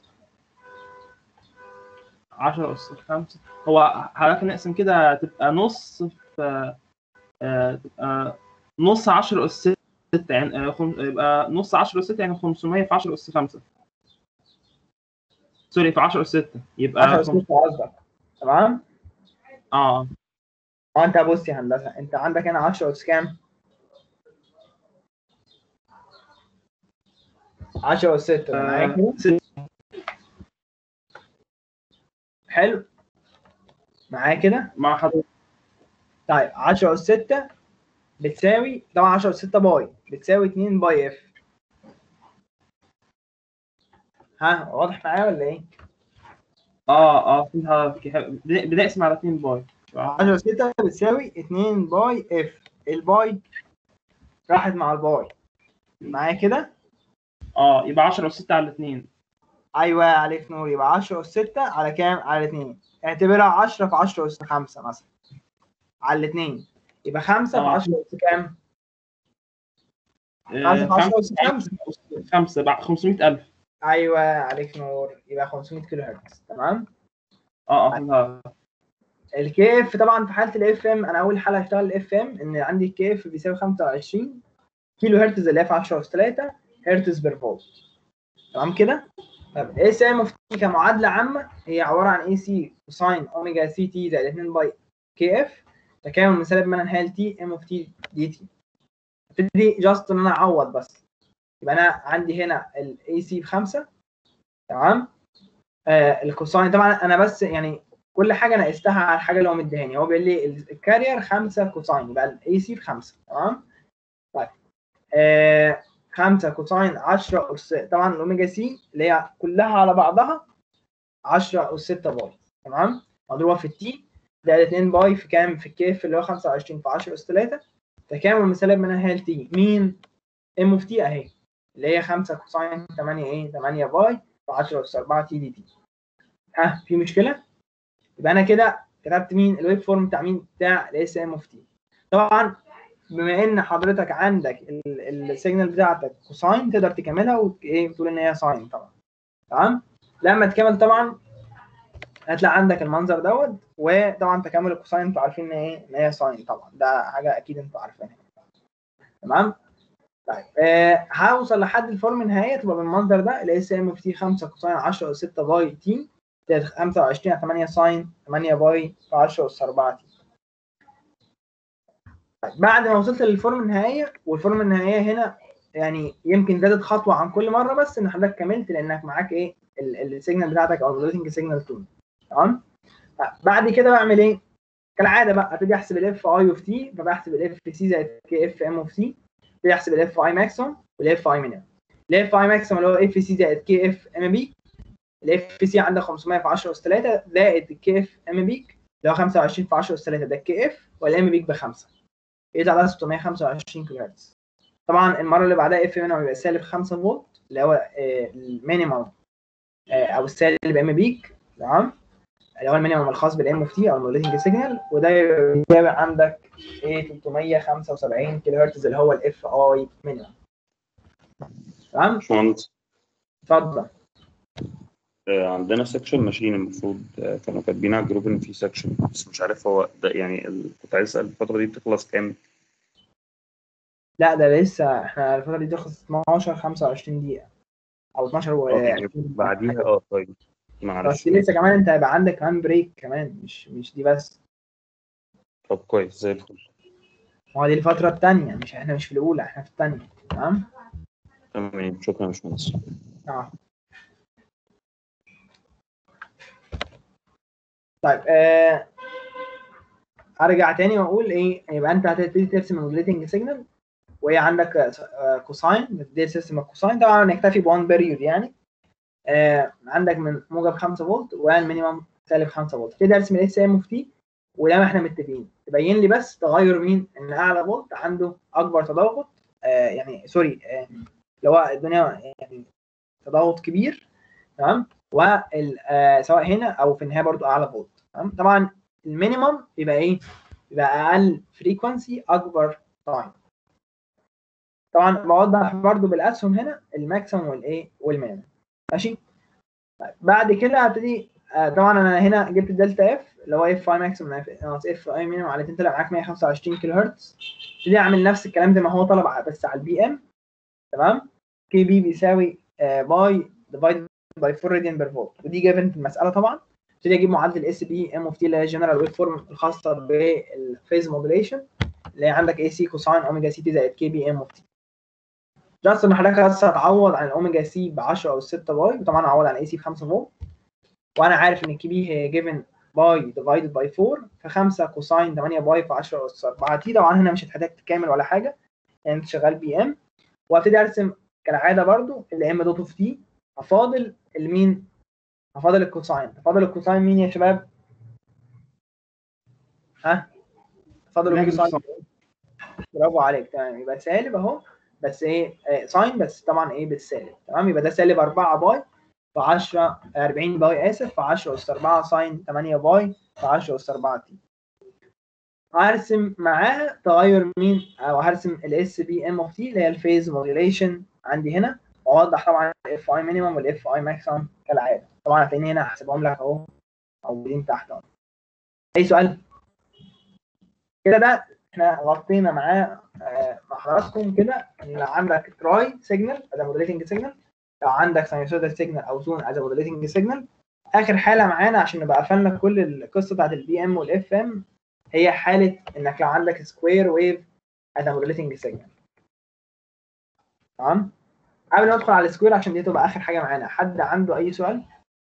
[SPEAKER 2] 10 أس 5 هو حضرتك نقسم كده تبقى نص في آه تبقى نص 10 أس 6 يعني آه خم... يبقى نص 10 أس 6 يعني 500 في 10 أس 5 سوري في 10 أس 6 يبقى
[SPEAKER 1] 10
[SPEAKER 2] خم...
[SPEAKER 1] اس قصدك تمام
[SPEAKER 2] اه
[SPEAKER 1] اه انت بص يا هندسه انت عندك هنا 10 اس كام 10 اس 6 معايا
[SPEAKER 2] آه،
[SPEAKER 1] كده
[SPEAKER 2] ست-
[SPEAKER 1] حلو معايا كده
[SPEAKER 2] مع حضرتك
[SPEAKER 1] طيب 10 اس 6 بتساوي طبعا 10 اس 6 باي بتساوي 2 باي اف ها واضح معايا ولا ايه؟
[SPEAKER 2] اه اه فهمت حضرتك بن- بنقسم على 2 باي
[SPEAKER 1] 10 اس 6 بتساوي 2 باي اف الباي راحت مع الباي معايا كده؟
[SPEAKER 2] اه يبقى 10 و6 على 2
[SPEAKER 1] ايوه عليك نور يبقى 10 اس 6 على كام؟ على 2 اعتبرها 10 في 10 اس 5 مثلا على الاثنين يبقى 5 في
[SPEAKER 2] آه.
[SPEAKER 1] 10 اس كام؟
[SPEAKER 2] آه،
[SPEAKER 1] 5 في 10 اس 5
[SPEAKER 2] 5 بقى 500000
[SPEAKER 1] ايوه عليك نور يبقى 500 كيلو هرتز تمام؟
[SPEAKER 2] اه اه فهمت حضرتك.
[SPEAKER 1] الكي اف طبعا في حاله الاف ام انا اول حاله هشتغل الاف ام ان عندي الكي اف بيساوي 25 كيلو هرتز اللي هي في 10 اس 3 هرتز بير فولت تمام كده؟ طب الاي سي ام اوف تي كمعادله عامه هي عباره عن اي سي كوساين اوميجا سي تي زائد 2 باي كي اف تكامل من سالب منها نهايه تي ام اوف تي دي تي ابتدي جاست ان انا اعوض بس يبقى انا عندي هنا الاي سي بخمسه تمام آه الكوساين طبعا انا بس يعني كل حاجه انا قستها على الحاجه اللي هو مديهاني هو بيقول لي الكارير 5 كوساين يبقى الاي سي بخمسه تمام طيب آه 5 كوساين 10 اس طبعا الاوميجا سي اللي هي كلها على بعضها 10 اس 6 باي تمام مضروبه في التي ده 2 باي في كام في الكيف اللي هو 25 في 10 اس 3 تكامل من سالب منها هي التي مين ام اوف تي اهي اللي هي 5 كوساين 8 ايه 8 باي في 10 اس 4 تي دي تي ها في مشكله يبقى انا كده كتبت مين الويب فورم بتاع مين بتاع الاس ام اوف تي طبعا بما ان حضرتك عندك السيجنال بتاعتك كوساين تقدر تكملها وايه وتقول ان هي ساين طبعا تمام لما تكمل طبعا هتلاقي عندك المنظر دوت وطبعا تكامل الكوساين انتوا عارفين ان ايه ان هي ساين طبعا ده حاجه اكيد انتوا عارفينها تمام طيب آه هوصل لحد الفورم النهائيه تبقى بالمنظر ده الاس ام اوف تي 5 كوساين 10 اس 6 باي تي 25 على 8 ساين 8 باي في 10 اس 4 تي طيب بعد ما وصلت للفورم النهائيه والفورم النهائيه هنا يعني يمكن زادت خطوه عن كل مره بس ان حضرتك كملت لانك معاك ايه السيجنال بتاعتك او الموديلنج سيجنال تون تمام طيب بعد كده بعمل ايه؟ كالعاده بقى ابتدي احسب الاف اي اوف تي فبحسب الاف سي زائد كي اف ام اوف تي ابتدي احسب الاف اي ماكسيموم والاف اي مينيمم الاف اي ماكسيموم اللي هو اف سي زائد كي اف ام بي الاف سي عندك 500 في 10 اس 3 زائد الكي اف ام بيك اللي هو 25 في 10 اس 3 ده الكي اف والام بيك بخمسه يطلع ده 625 كيلو هرتز طبعا المره اللي بعدها اف مينيمم يبقى سالب 5 فولت اللي هو آه، المينيمم آه، او السالب ام بيك تمام اللي هو المينيمم الخاص بالام اوف تي او الموديلنج سيجنال وده يساوي عندك ايه 375 كيلو هرتز اللي هو الاف اي مينيمم تمام
[SPEAKER 4] باشمهندس
[SPEAKER 1] اتفضل
[SPEAKER 4] آه، عندنا سكشن ماشين المفروض آه، كانوا كاتبين على الجروب ان في سكشن بس مش عارف هو ده يعني ال- كنت عايز اسال الفتره دي بتخلص كام
[SPEAKER 1] لا ده لسه احنا الفتره دي تخلص 12 25 دقيقه او 12 و
[SPEAKER 4] آه، يعني
[SPEAKER 1] 20
[SPEAKER 4] بعديها اه طيب
[SPEAKER 1] بس
[SPEAKER 4] معلش
[SPEAKER 1] دي لسه كمان انت هيبقى عندك كمان بريك كمان مش مش دي بس
[SPEAKER 4] طب كويس زي الفل
[SPEAKER 1] هو دي الفتره الثانيه مش احنا مش في الاولى احنا في الثانيه تمام
[SPEAKER 4] تمام شكرا يا باشمهندس
[SPEAKER 1] اه طيب آه ارجع تاني واقول ايه يبقى انت هتبتدي ترسم الموديليتنج سيجنال وهي عندك آه، كوساين بتبتدي ترسم الكوساين طبعا نكتفي بوان بيريود يعني آه عندك من موجب 5 فولت والمينيمم سالب 5 فولت ابتدي ارسم الاس ام اوف تي وده ما احنا متفقين تبين لي بس تغير مين ان اعلى فولت عنده اكبر تضاغط آه يعني سوري آه اللي هو الدنيا يعني تضاغط كبير تمام وال آه سواء هنا او في النهايه برضو اعلى فولت تمام طبعا المينيمم يبقى ايه يبقى اقل فريكونسي اكبر تايم طبعا بوضح برضو بالاسهم هنا الماكسيمم والايه والمينيمم ماشي طيب بعد كده هبتدي آه طبعا انا هنا جبت الدلتا اف اللي هو اف اي ماكسيمم ناقص اف اي مينيمم على 2 طلع معاك 125 كيلو هرتز ابتدي اعمل نفس الكلام زي ما هو طلب ع- بس على البي ام تمام كي بي بيساوي باي ديفايد باي 4 راديان بير فولت ودي جيفن في المساله طبعا ابتدي اجيب معادله الاس بي ام اوف تي اللي هي جنرال ويف فورم الخاصه بالفيز موديليشن اللي هي عندك اي سي كوساين اوميجا سي تي زائد كي بي ام اوف تي جاست ان حضرتك بس هتعوض عن الاوميجا سي ب 10 او 6 باي وطبعا هعوض عن اي سي ب 5 فولت وانا عارف ان الكي بي هي جيفن باي ديفايدد باي 4 ف 5 كوساين 8 باي في 10 اس 4 تي طبعا هنا مش هتحتاج تكامل ولا حاجه يعني انت شغال بي ام وابتدي ارسم كالعاده برضو الام دوت اوف تي هفاضل المين هفاضل الكوساين هفاضل الكوساين مين يا شباب ها فاضل الكوساين برافو عليك تمام يبقى سالب اهو بس ايه آه ساين بس طبعا ايه بالسالب تمام يبقى ده سالب 4 باي في 10 40 باي اسف في 10 اس 4 ساين 8 باي في 10 اس 4 تي هرسم معاها تغير مين او هرسم الاس بي ام اوف تي اللي هي الفيز موديليشن عندي هنا واوضح طبعا الاف اي مينيمم والاف اي ماكسيمم كالعاده طبعا هتلاقيني هنا هحسبهم لك اهو موجودين تحت اهو اي سؤال كده ده احنا غطينا معاه آه مع حضراتكم كده ان عندك تراي سيجنال ده موديليتنج سيجنال لو عندك ساينوسويدال سيجنال او زون از موديليتنج سيجنال اخر حاله معانا عشان نبقى قفلنا كل القصه بتاعت البي ام والاف ام هي حاله انك لو عندك سكوير ويف از موديليتنج سيجنال تمام قبل ما ندخل على السكوير عشان دي تبقى اخر حاجه معانا حد عنده اي سؤال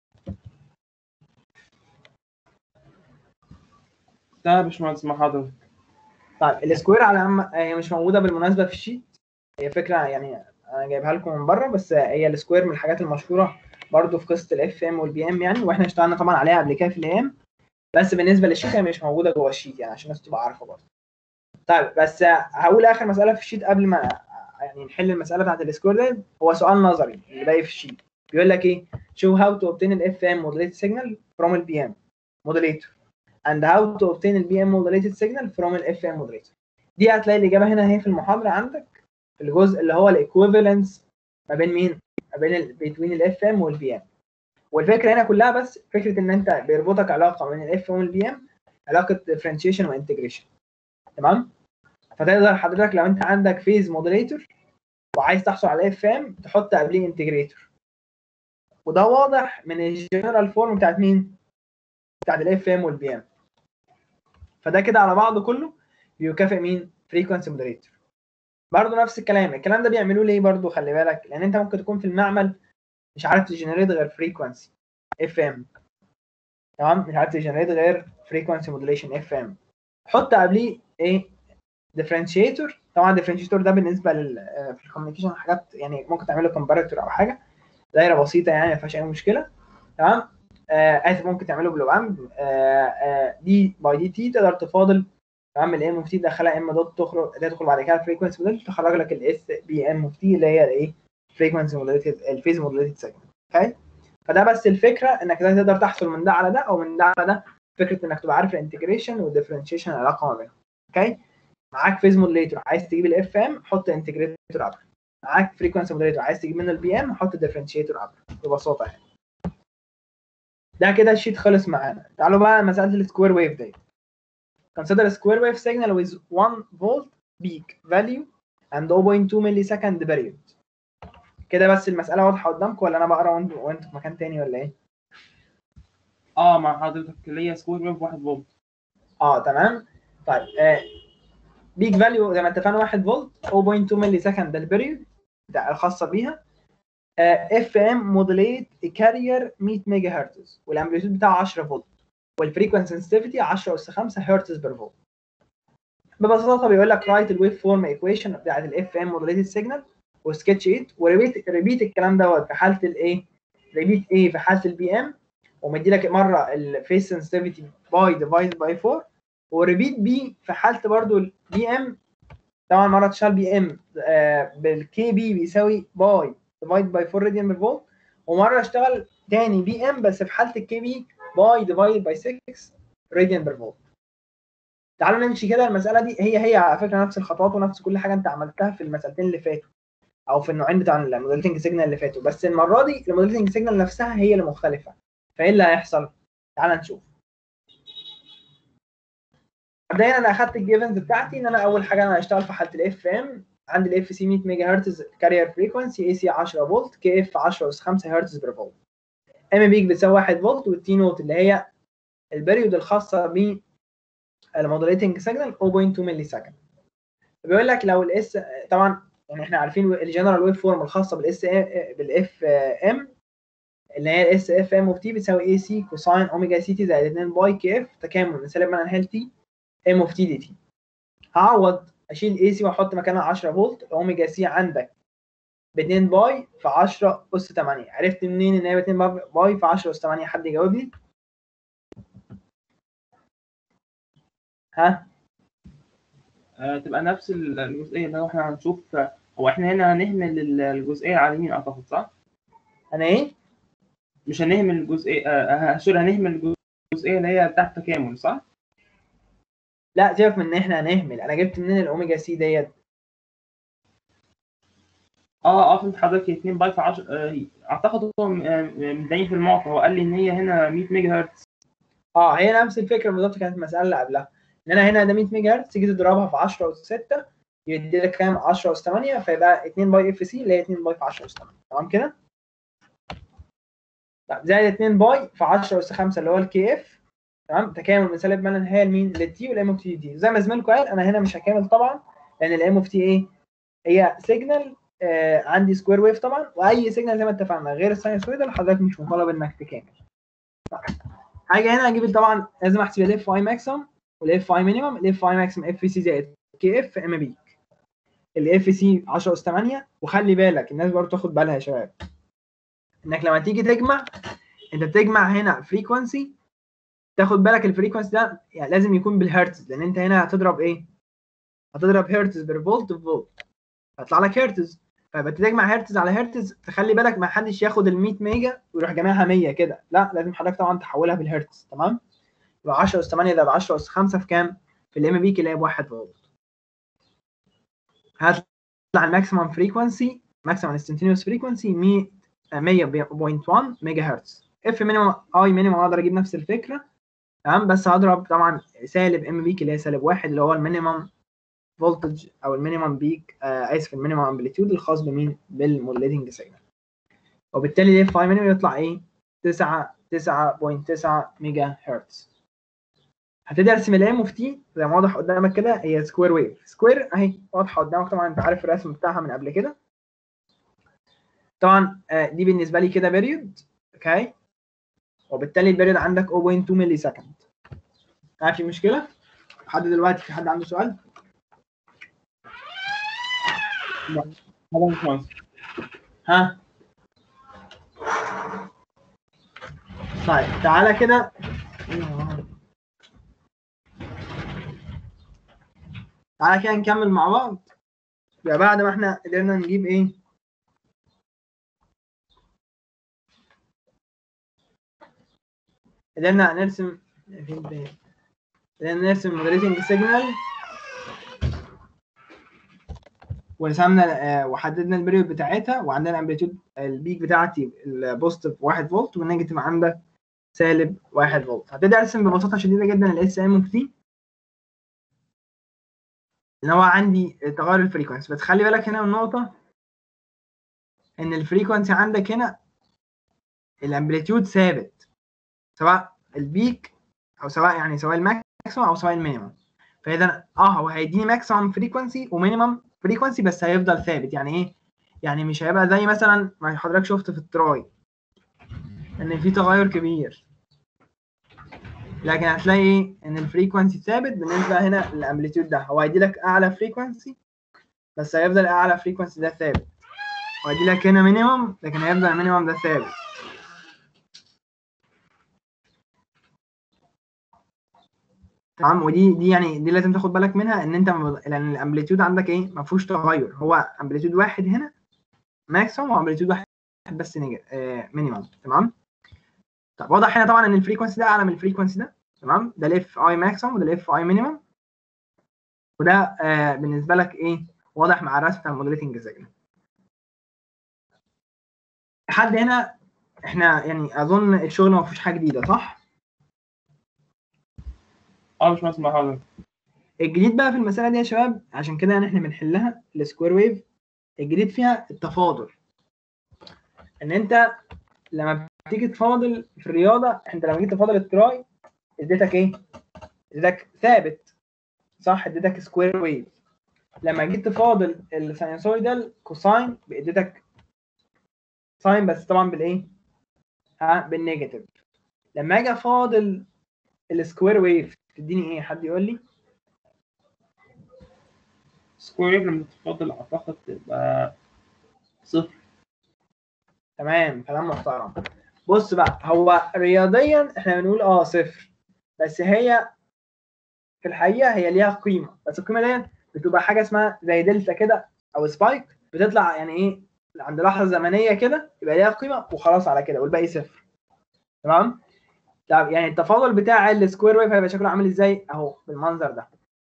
[SPEAKER 2] ده يا باشمهندس مع حضرتك
[SPEAKER 1] طيب السكوير على أم... هي مش موجوده بالمناسبه في الشيت هي فكره يعني انا جايبها لكم من بره بس هي السكوير من الحاجات المشهوره برضو في قصه الاف ام والبي ام يعني واحنا اشتغلنا طبعا عليها قبل كده في الاي ام بس بالنسبه للشيت هي مش موجوده جوه الشيت يعني عشان الناس تبقى عارفه برضه طيب بس هقول اخر مساله في الشيت قبل ما يعني نحل المساله بتاعت السكوير ده هو سؤال نظري اللي باقي في الشيت بيقول لك ايه show how to obtain an FM modulated signal from ال PM modulator and how to obtain ال PM modulated signal from ال FM modulator دي هتلاقي الاجابه هنا اهي في المحاضره عندك في الجزء اللي هو الايكويفالنس ما بين مين؟ ما بين ال between الاف ام والبي ام والفكره هنا كلها بس فكره ان انت بيربطك علاقه بين الاف ام والبي ام علاقه ديفرنشيشن وانتجريشن تمام؟ فتقدر حضرتك لو انت عندك فيز مودريتور وعايز تحصل على اف ام تحط قبليه انتجريتور وده واضح من الجنرال فورم بتاعت مين؟ بتاعت الاف ام والبي ام فده كده على بعضه كله بيكافئ مين؟ فريكونسي مودريتور برضه نفس الكلام الكلام ده بيعملوه ليه برضه خلي بالك لان انت ممكن تكون في المعمل مش عارف تجنريت غير فريكونسي اف ام تمام مش عارف تجنريت غير فريكونسي موديليشن اف ام حط قبليه ايه ديفرنشيتور طبعا الديفرنشيتور ده بالنسبه لل في الكوميونيكيشن حاجات يعني ممكن تعمل له كومباريتور او حاجه دايره بسيطه يعني ما فيهاش اي مشكله تمام آه اسف ممكن تعمله بلو امب آه آه دي باي دي تي تقدر تفاضل تمام الام اوف تي تدخلها ام دوت تخرج تدخل بعد كده الفريكونسي موديل تخرج لك الاس بي ام اوف تي اللي هي الايه فريكونسي موديليتد الفيز موديليتد سيجمنت اوكي فده بس الفكره انك ازاي تقدر تحصل من ده على ده او من ده على ده فكره انك تبقى عارف الانتجريشن والديفرنشيشن العلاقه ما بينهم اوكي معاك فيز موديليتور عايز تجيب الاف ام حط انتجريتور ابر معاك فريكونسي موديليتور عايز تجيب منه البي ام حط ديفرنشيتور ابر ببساطه يعني ده كده الشيت خلص معانا تعالوا بقى مساله السكوير ويف ديت consider a square wave signal with 1 volt peak value and 0.2 millisecond period كده بس المسألة واضحة قدامكم ولا أنا بقرا وانتوا وانتوا في مكان تاني ولا إيه؟
[SPEAKER 2] اه مع حضرتك اللي هي سكوير ويف 1 فولت
[SPEAKER 1] اه تمام طيب آه بيك فاليو زي ما اتفقنا 1 فولت 0.2 ملي سكند ده البريود ده الخاصة بيها اف ام موديليت كارير 100 ميجا هرتز والامبليتيود بتاعه 10 فولت والفريكونسي سنسيتيفيتي 10 اس 5 هرتز بير فولت ببساطه بيقول لك رايت الويف فورم ايكويشن بتاعت الاف ام موديليتد سيجنال وسكتش 8 وريبيت ريبيت الكلام دوت في حاله الايه ريبيت ايه في حاله البي ام ومدي لك مره الفيس سنسيتيفيتي باي ديفايد باي 4 وريبيت بي في حاله برضو البي ام طبعا مره تشتغل بي ام آه بالكي بي بيساوي باي ديفايد باي 4 راديان بير فولت ومره اشتغل تاني بي ام بس في حاله الكي بي باي ديفايد باي 6 راديان بير فولت تعالوا نمشي كده المساله دي هي هي على فكره نفس الخطوات ونفس كل حاجه انت عملتها في المسالتين اللي فاتوا او في النوعين بتاع الموديلتنج سيجنال اللي فاتوا بس المره دي الموديلتنج سيجنال نفسها هي اللي مختلفه فايه اللي هيحصل تعال نشوف مبدئيا انا اخدت الجيفنز بتاعتي ان انا اول حاجه انا هشتغل في حاله الاف ام عندي الاف سي 100 ميجا هرتز كارير فريكونسي اي سي 10 فولت كي اف 10 اس 5 هرتز بير فولت ام بيك بتساوي 1 فولت والتي نوت اللي هي البريود الخاصه ب المودريتنج سيجنال 0.2 ملي سكند بيقول لك لو الاس طبعا يعني احنا عارفين الجنرال ويف فورم الخاصه بالاس بالاف ام اللي هي الاس اف ام اوف تي بتساوي اي سي كوساين اوميجا سي تي زائد 2 باي كي اف تكامل من سالب منع تي ام اوف تي دي تي هعوض اشيل اي سي واحط مكانها 10 فولت اوميجا سي عندك ب 2 باي في 10 اس 8 عرفت منين ان هي ب 2 باي في 10 اس 8 حد يجاوب لي ها
[SPEAKER 2] آه، تبقى نفس الجزئيه اللي هو احنا هنشوف هو احنا هنا هنهمل ال- الجزئيه على اليمين اعتقد صح؟
[SPEAKER 1] انا ايه
[SPEAKER 2] مش هنهمل الجزئيه آه آه، سوري هنهمل الجزئيه اللي هي بتاعت التكامل صح؟
[SPEAKER 1] لا سيبك من ان احنا هنهمل انا جبت منين الاوميجا سي ديت
[SPEAKER 2] اه اه فهمت حضرتك 2 باي في 10 آه، اعتقد هو م- آه، مداني في المعطى هو قال لي ان هي هنا 100 ميجا هرتز
[SPEAKER 1] اه هي نفس الفكره بالظبط كانت المساله اللي قبلها ان انا هنا ده 100 ميجا هرتز تيجي تضربها في 10 اس 6 يدي لك كام 10 اس 8 فيبقى 2 باي اف سي اللي هي 2 باي في 10 اس 8 تمام كده طب زائد 2 باي في 10 اس 5 اللي هو الكي اف تمام تكامل من سالب ما لا نهايه لمين للتي والام اوف تي دي زي ما زميلكم قال انا هنا مش هكامل طبعا لان الام اوف تي ايه هي سيجنال آه عندي سكوير ويف طبعا واي سيجنال زي ما اتفقنا غير الساينسويدال حضرتك مش مطالب انك تكامل حاجه هنا اجيب طبعا لازم احسب الاف اي ماكسيمم والاف اي مينيمم الاف اي ماكسيمم اف سي زائد كي اف ام بي الاف سي 10 اس 8 وخلي بالك الناس برضه تاخد بالها يا شباب انك لما تيجي تجمع انت بتجمع هنا فريكونسي تاخد بالك الفريكونسي ده يعني لازم يكون بالهرتز لان انت هنا هتضرب ايه؟ هتضرب هرتز بير فولت في فولت هيطلع لك هرتز فيبقى تجمع هرتز على هرتز تخلي بالك ما حدش ياخد ال 100 ميجا ويروح جامعها 100 كده لا لازم حضرتك طبعا تحولها بالهرتز تمام؟ يبقى 10 اس 8 ده ب 10 اس 5 في كام؟ في الام بي اللي هي ب 1 فولت هتطلع الماكسيمم فريكونسي ماكسيمم انستنتينيوس فريكونسي 100 100.1 ميجا هرتز اف مينيمم اي مينيمم اقدر اجيب نفس الفكره تمام بس هضرب طبعا سالب ام بيك اللي هي سالب واحد اللي هو المينيمم فولتج او المينيمم بيك آه اسف المينيمم امبليتيود الخاص بمين بالموديليتنج سيجنال وبالتالي الاف اي مينيمم يطلع ايه 9 9.9 ميجا هرتز هتبتدي ارسم الام اوف تي زي ما واضح قدامك كده هي سكوير ويف سكوير اهي واضحه قدامك طبعا انت عارف الرسم بتاعها من قبل كده طبعا آه، دي بالنسبه لي كده بيريود اوكي وبالتالي البيريود عندك 0.2 ملي سكند ها في مشكله لحد دلوقتي في حد عنده سؤال
[SPEAKER 2] هذا مش مهم.
[SPEAKER 1] ها طيب تعالى كده تعالى كده نكمل مع بعض يبقى بعد ما احنا قدرنا نجيب ايه قدرنا نرسم فين ده؟ قدرنا نرسم مودريتنج سيجنال ورسمنا آه، وحددنا البريود بتاعتها وعندنا الامبليتيود البيك بتاعتي البوزيتيف 1 فولت والنيجاتيف عندك سالب 1 فولت هبتدي ارسم ببساطه شديده جدا الاس ام اوف تي ان هو عندي تغير الفريكونسي بس خلي بالك هنا من نقطه ان الفريكونسي عندك هنا الامبليتيود ثابت سواء البيك او سواء يعني سواء الماكسيمم او سواء المينيمم فاذا اه هو هيديني ماكسيمم فريكونسي ومينيمم فريكونسي بس هيفضل ثابت يعني ايه يعني مش هيبقى زي مثلا ما حضرتك شفت في التراي ان في تغير كبير لكن هتلاقي ايه ان الفريكونسي ثابت بالنسبه هنا للامبليتيود ده هو هيدي لك اعلى فريكونسي بس هيفضل اعلى فريكونسي ده ثابت وهيدي لك هنا مينيمم لكن هيفضل المينيمم ده ثابت تمام ودي دي يعني دي لازم تاخد بالك منها ان انت م- لان الامبليتيود عندك ايه ما فيهوش تغير هو امبليتيود واحد هنا ماكسيموم وامبليتيود واحد بس نيجا آه مينيمم تمام طب واضح هنا طبعا ان الفريكونسي ده اعلى من الفريكونسي ده تمام ده الاف اي ماكسيموم وده الاف اي مينيمم وده آه بالنسبه لك ايه واضح مع الرسم بتاع الموديليتنج سيجنال لحد هنا احنا يعني اظن الشغل ما فيهوش حاجه جديده صح؟
[SPEAKER 2] اه مش مسمع حضرتك
[SPEAKER 1] الجديد بقى في المسألة دي يا شباب عشان كده يعني احنا بنحلها السكوير ويف الجديد فيها التفاضل ان انت لما تيجي تفاضل في الرياضه انت لما جيت تفاضل التراي اديتك ايه؟ اديتك ثابت صح اديتك سكوير ويف لما جيت تفاضل الساينسويدال كوساين اديتك ساين بس طبعا بالايه؟ ها بالنيجاتيف لما اجي افاضل السكوير ويف تديني ايه؟ حد يقول لي؟
[SPEAKER 2] سكوير لما تفاضل اعتقد تبقى صفر
[SPEAKER 1] تمام كلام محترم بص بقى هو رياضيا احنا بنقول اه صفر بس هي في الحقيقه هي ليها قيمه بس القيمه ديت بتبقى حاجه اسمها زي دلتا كده او سبايك بتطلع يعني ايه عند لحظه زمنيه كده يبقى ليها قيمه وخلاص على كده والباقي صفر تمام طب يعني التفاضل بتاع السكوير ويف هيبقى شكله عامل ازاي اهو بالمنظر ده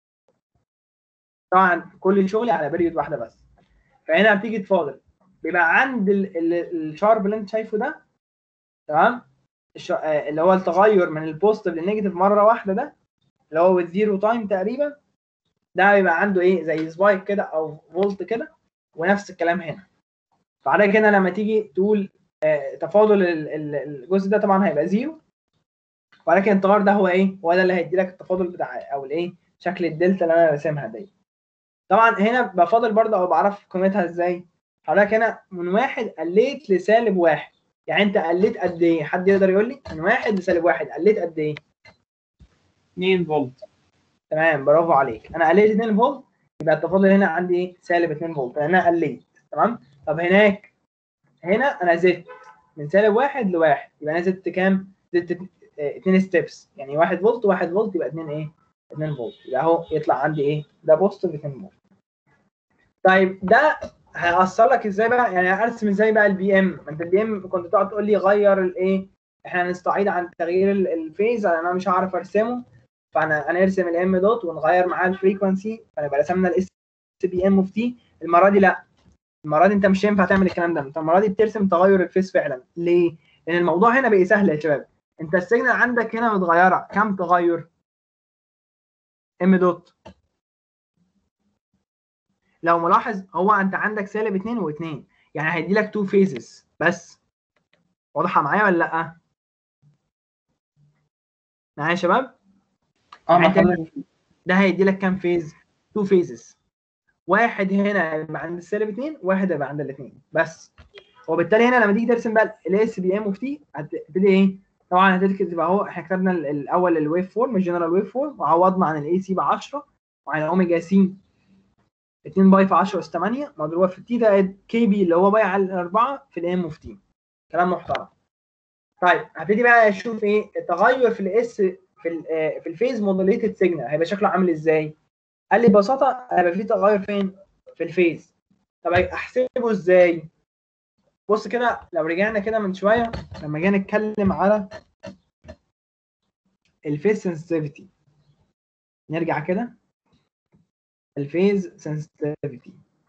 [SPEAKER 1] طبعا كل شغلي على بريود واحده بس فهنا بتيجي تفاضل بيبقى عند ال- ال- الشارب اللي انت شايفه ده تمام الش- آه، اللي هو التغير من البوزيتيف للنيجاتيف مره واحده ده اللي هو والزيرو تايم تقريبا ده بيبقى عنده ايه زي سبايك كده او فولت كده ونفس الكلام هنا فعلى كده لما تيجي تقول آه، تفاضل ال- ال- الجزء ده طبعا هيبقى زيرو ولكن التغير ده هو ايه هو ده اللي هيدي لك التفاضل بتاع او الايه شكل الدلتا اللي انا راسمها دي طبعا هنا بفاضل برضه او بعرف قيمتها ازاي حضرتك هنا من واحد قليت لسالب واحد يعني انت قليت قد ايه حد يقدر يقول لي من واحد لسالب واحد قليت قد ايه
[SPEAKER 2] 2 فولت
[SPEAKER 1] تمام برافو عليك انا قليت 2 فولت يبقى التفاضل هنا عندي ايه سالب 2 فولت لان انا قليت تمام طب هناك هنا انا زدت من سالب واحد لواحد يبقى انا زدت كام زدت 2 ستيبس يعني 1 فولت 1 فولت يبقى 2 ايه 2 فولت يبقى اهو يطلع عندي ايه ده بوزيتيف 2 فولت طيب ده هيأثر لك ازاي بقى يعني ارسم ازاي بقى البي ام ما انت البي ام كنت تقعد تقول لي غير الايه احنا هنستعيد عن تغيير ال- الفيز انا مش هعرف ارسمه فانا هنرسم الام دوت ونغير معاه الفريكونسي فنبقى رسمنا الاس بي ام اوف تي المره دي لا المره دي انت مش هينفع تعمل الكلام ده انت المره دي بترسم تغير الفيز فعلا ليه؟ لان الموضوع هنا بقى سهل يا شباب انت السيجنال عندك هنا متغيره كام تغير؟ ام دوت لو ملاحظ هو انت عندك سالب 2 و2 يعني هيدي لك 2 فيزز بس واضحه معايا ولا لا؟ معايا يا شباب؟
[SPEAKER 2] اه ما
[SPEAKER 1] يعني انت-
[SPEAKER 2] حضرتك
[SPEAKER 1] ده هيدي لك كام فيز؟ 2 فيزز واحد هنا هيبقى عند السالب 2 واحد هيبقى عند الاثنين بس وبالتالي هنا لما تيجي ترسم بقى الاس بي ام اوف تي هتبتدي ايه؟ طبعا هتكتب اهو احنا كتبنا ال- الاول الويف فورم الجنرال ويف فورم وعوضنا عن الاي سي ب 10 وعن الاوميجا سي 2 باي في 10 اس 8 مضروبه في التي زائد كي بي اللي هو باي على الاربعه في الام اوف تي كلام محترم طيب هبتدي بقى اشوف ايه التغير في الاس في ال آه، في الفيز موديليتد سيجنال هيبقى شكله عامل ازاي؟ قال لي ببساطه هيبقى في تغير فين؟ في الفيز طب احسبه ازاي؟ بص كده لو رجعنا كده من شويه لما جينا نتكلم على الفيز سنسيتيفيتي نرجع كده الفيز سنسيتيفيتي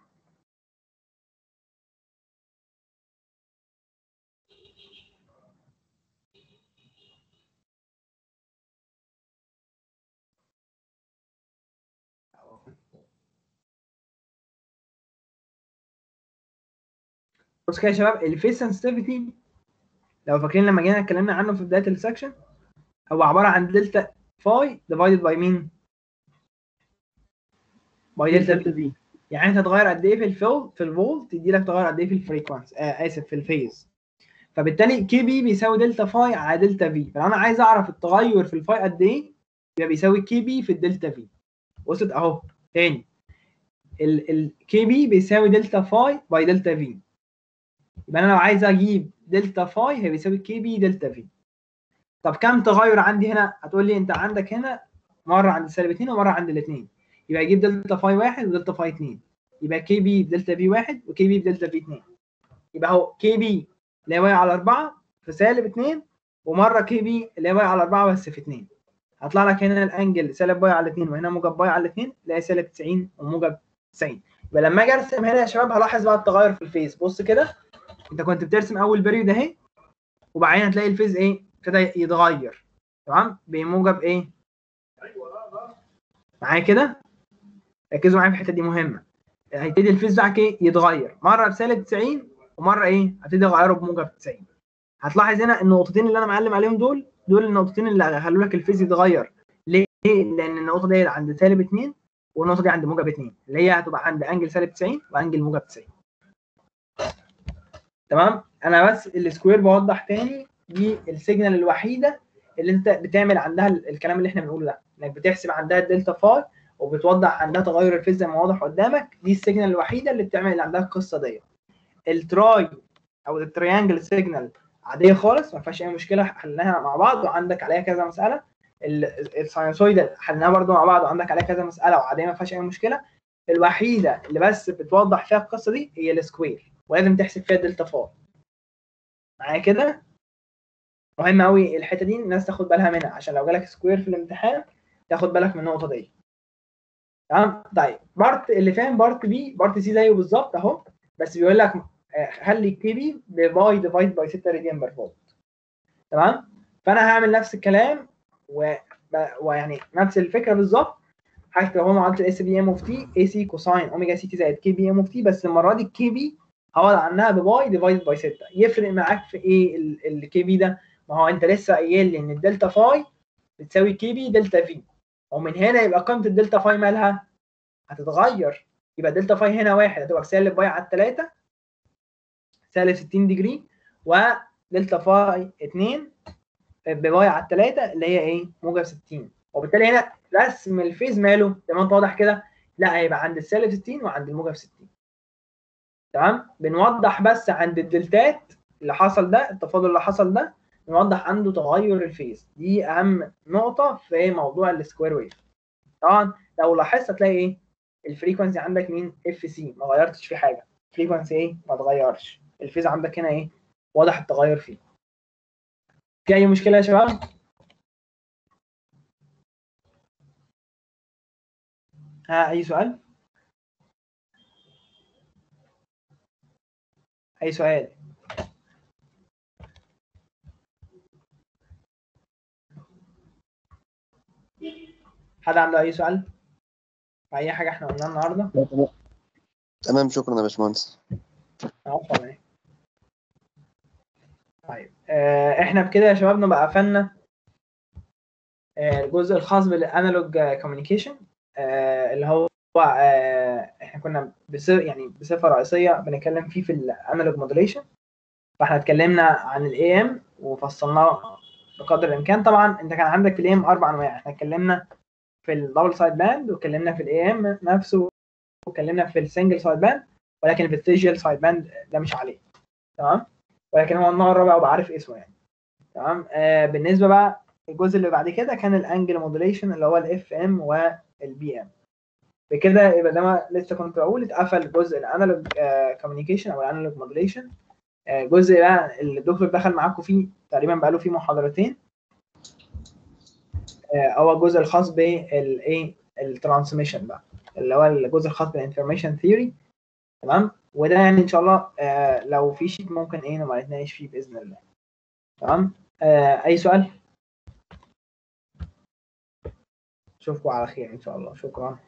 [SPEAKER 1] بص كده يا شباب الفيس سنسيتيفيتي لو فاكرين لما جينا اتكلمنا عنه في بدايه السكشن هو عباره عن دلتا فاي ديفايدد باي مين؟ باي دلتا
[SPEAKER 2] دلتا بي
[SPEAKER 1] يعني انت تغير قد ايه في الفول في الفولت يدي لك تغير قد ايه في الفريكونسي آه اسف في الفيز فبالتالي كي بي بيساوي دلتا فاي على دلتا في فلو انا عايز اعرف التغير في الفاي قد ايه يبقى بيساوي كي بي في الدلتا في وصلت اهو تاني الكي بي بيساوي دلتا فاي باي دلتا في يبقى انا لو عايز اجيب دلتا فاي هي بيساوي كي بي دلتا في طب كم تغير عندي هنا هتقول لي انت عندك هنا مره عند سالب 2 ومره عند الاثنين يبقى يجيب دلتا فاي 1 ودلتا فاي 2 يبقى كي بي بدلتا في 1 وكي بي بدلتا في 2 يبقى هو كي بي اللي هي واي على 4 في سالب 2 ومره كي بي اللي هي واي على 4 بس في 2 هطلع لك هنا الانجل سالب باي على 2 وهنا موجب باي على 2 اللي هي سالب 90 وموجب 90 يبقى لما اجي ارسم هنا يا شباب هلاحظ بقى التغير في الفيز بص كده انت كنت بترسم اول بيريود اهي وبعدين هتلاقي الفيز ايه ابتدى يتغير تمام بموجب ايه معايا كده ركزوا معايا في الحته دي مهمه هيبتدي الفيز بتاعك ايه يتغير مره بسالب 90 ومره ايه هبتدي اغيره بموجب 90 هتلاحظ هنا النقطتين اللي انا معلم عليهم دول دول النقطتين اللي هيخلوا لك الفيز يتغير ليه؟ لان النقطه دي عند سالب 2 والنقطه دي عند موجب 2 اللي هي هتبقى عند انجل سالب 90 وانجل موجب 90 تمام انا بس السكوير بوضح تاني دي السيجنال الوحيده اللي انت بتعمل عندها ال- الكلام اللي احنا بنقوله ده انك بتحسب عندها الدلتا فاي وبتوضح عندها تغير الفيز زي ما واضح قدامك دي السيجنال الوحيده اللي بتعمل عندها القصه دي التراي او التريانجل سيجنال عاديه خالص ما فيهاش اي مشكله حلناها مع بعض وعندك عليها كذا مساله ال- الساينسويد حلناها برضو مع بعض وعندك عليها كذا مساله وعاديه ما فيهاش اي مشكله الوحيده اللي بس بتوضح فيها القصه دي هي السكوير ولازم تحسب فيها دلتا فاي معايا كده مهم قوي الحته دي الناس تاخد بالها منها عشان لو جالك سكوير في الامتحان تاخد بالك من النقطه دي تمام طيب بارت اللي فاهم بارت بي بارت سي زيه بالظبط اهو بس بيقول لك آه، خلي الكي بي بباي ديفايد باي 6 راديان بير فولت تمام فانا هعمل نفس الكلام و... ب- ويعني نفس الفكره بالظبط هكتب اهو معادله الاس بي ام اوف تي اي سي كوساين اوميجا سي تي زائد كي بي ام اوف تي بس المره دي الكي بي هقعد عنها بباي ديفايد باي 6 يفرق معاك في ايه الكي بي ده ما هو انت لسه قايل لي ان الدلتا فاي بتساوي كي بي دلتا في ومن هنا يبقى قيمه الدلتا فاي مالها هتتغير يبقى دلتا فاي هنا واحد هتبقى سالب باي على 3 سالب 60 ديجري ودلتا فاي 2 بباي على 3 اللي هي ايه موجب 60 وبالتالي هنا رسم الفيز ماله زي ما انت واضح كده لا هيبقى عند السالب 60 وعند الموجب 60 تمام بنوضح بس عند الدلتات اللي حصل ده التفاضل اللي حصل ده بنوضح عنده تغير الفيز دي اهم نقطه في موضوع السكوير ويف طبعا لو لاحظت هتلاقي ايه الفريكونسي عندك مين اف سي ما غيرتش فيه حاجه فريكونسي ايه ما اتغيرش الفيز عندك هنا ايه واضح التغير فيه في اي مشكله يا شباب ها اي سؤال اي سؤال حد عنده اي سؤال في اي حاجه احنا قلناها النهارده
[SPEAKER 5] تمام شكرا يا باشمهندس
[SPEAKER 1] عفوا يعني. طيب آه احنا بكده يا شباب نبقى قفلنا آه الجزء الخاص بالانالوج كوميونيكيشن آه اللي هو آه احنا كنا بص يعني بصفه رئيسيه بنتكلم فيه في الانالوج موديليشن فاحنا اتكلمنا عن الاي ام وفصلناه بقدر الامكان طبعا انت كان عندك في الاي ام اربع انواع احنا اتكلمنا في الدبل سايد باند واتكلمنا في الاي ام نفسه واتكلمنا في السنجل سايد باند ولكن في الديجيتال سايد باند ده مش عليه تمام ولكن هو النوع الرابع وبعرف اسمه يعني تمام آه بالنسبه بقى الجزء اللي بعد كده كان الانجل موديليشن اللي هو الاف ام والبي ام بكده يبقى ده ما لسه كنت بقول اتقفل جزء الانالوج كوميونيكيشن او الانالوج موديليشن جزء بقى اللي الدكتور دخل معاكم فيه تقريبا بقى له فيه محاضرتين آه هو الجزء الخاص بالايه الترانسميشن بقى اللي هو الجزء الخاص بالانفورميشن ثيوري تمام وده يعني ان شاء الله آه لو في شيء ممكن ايه نبقى نتناقش فيه باذن الله تمام آه اي سؤال اشوفكم على خير ان شاء الله شكرا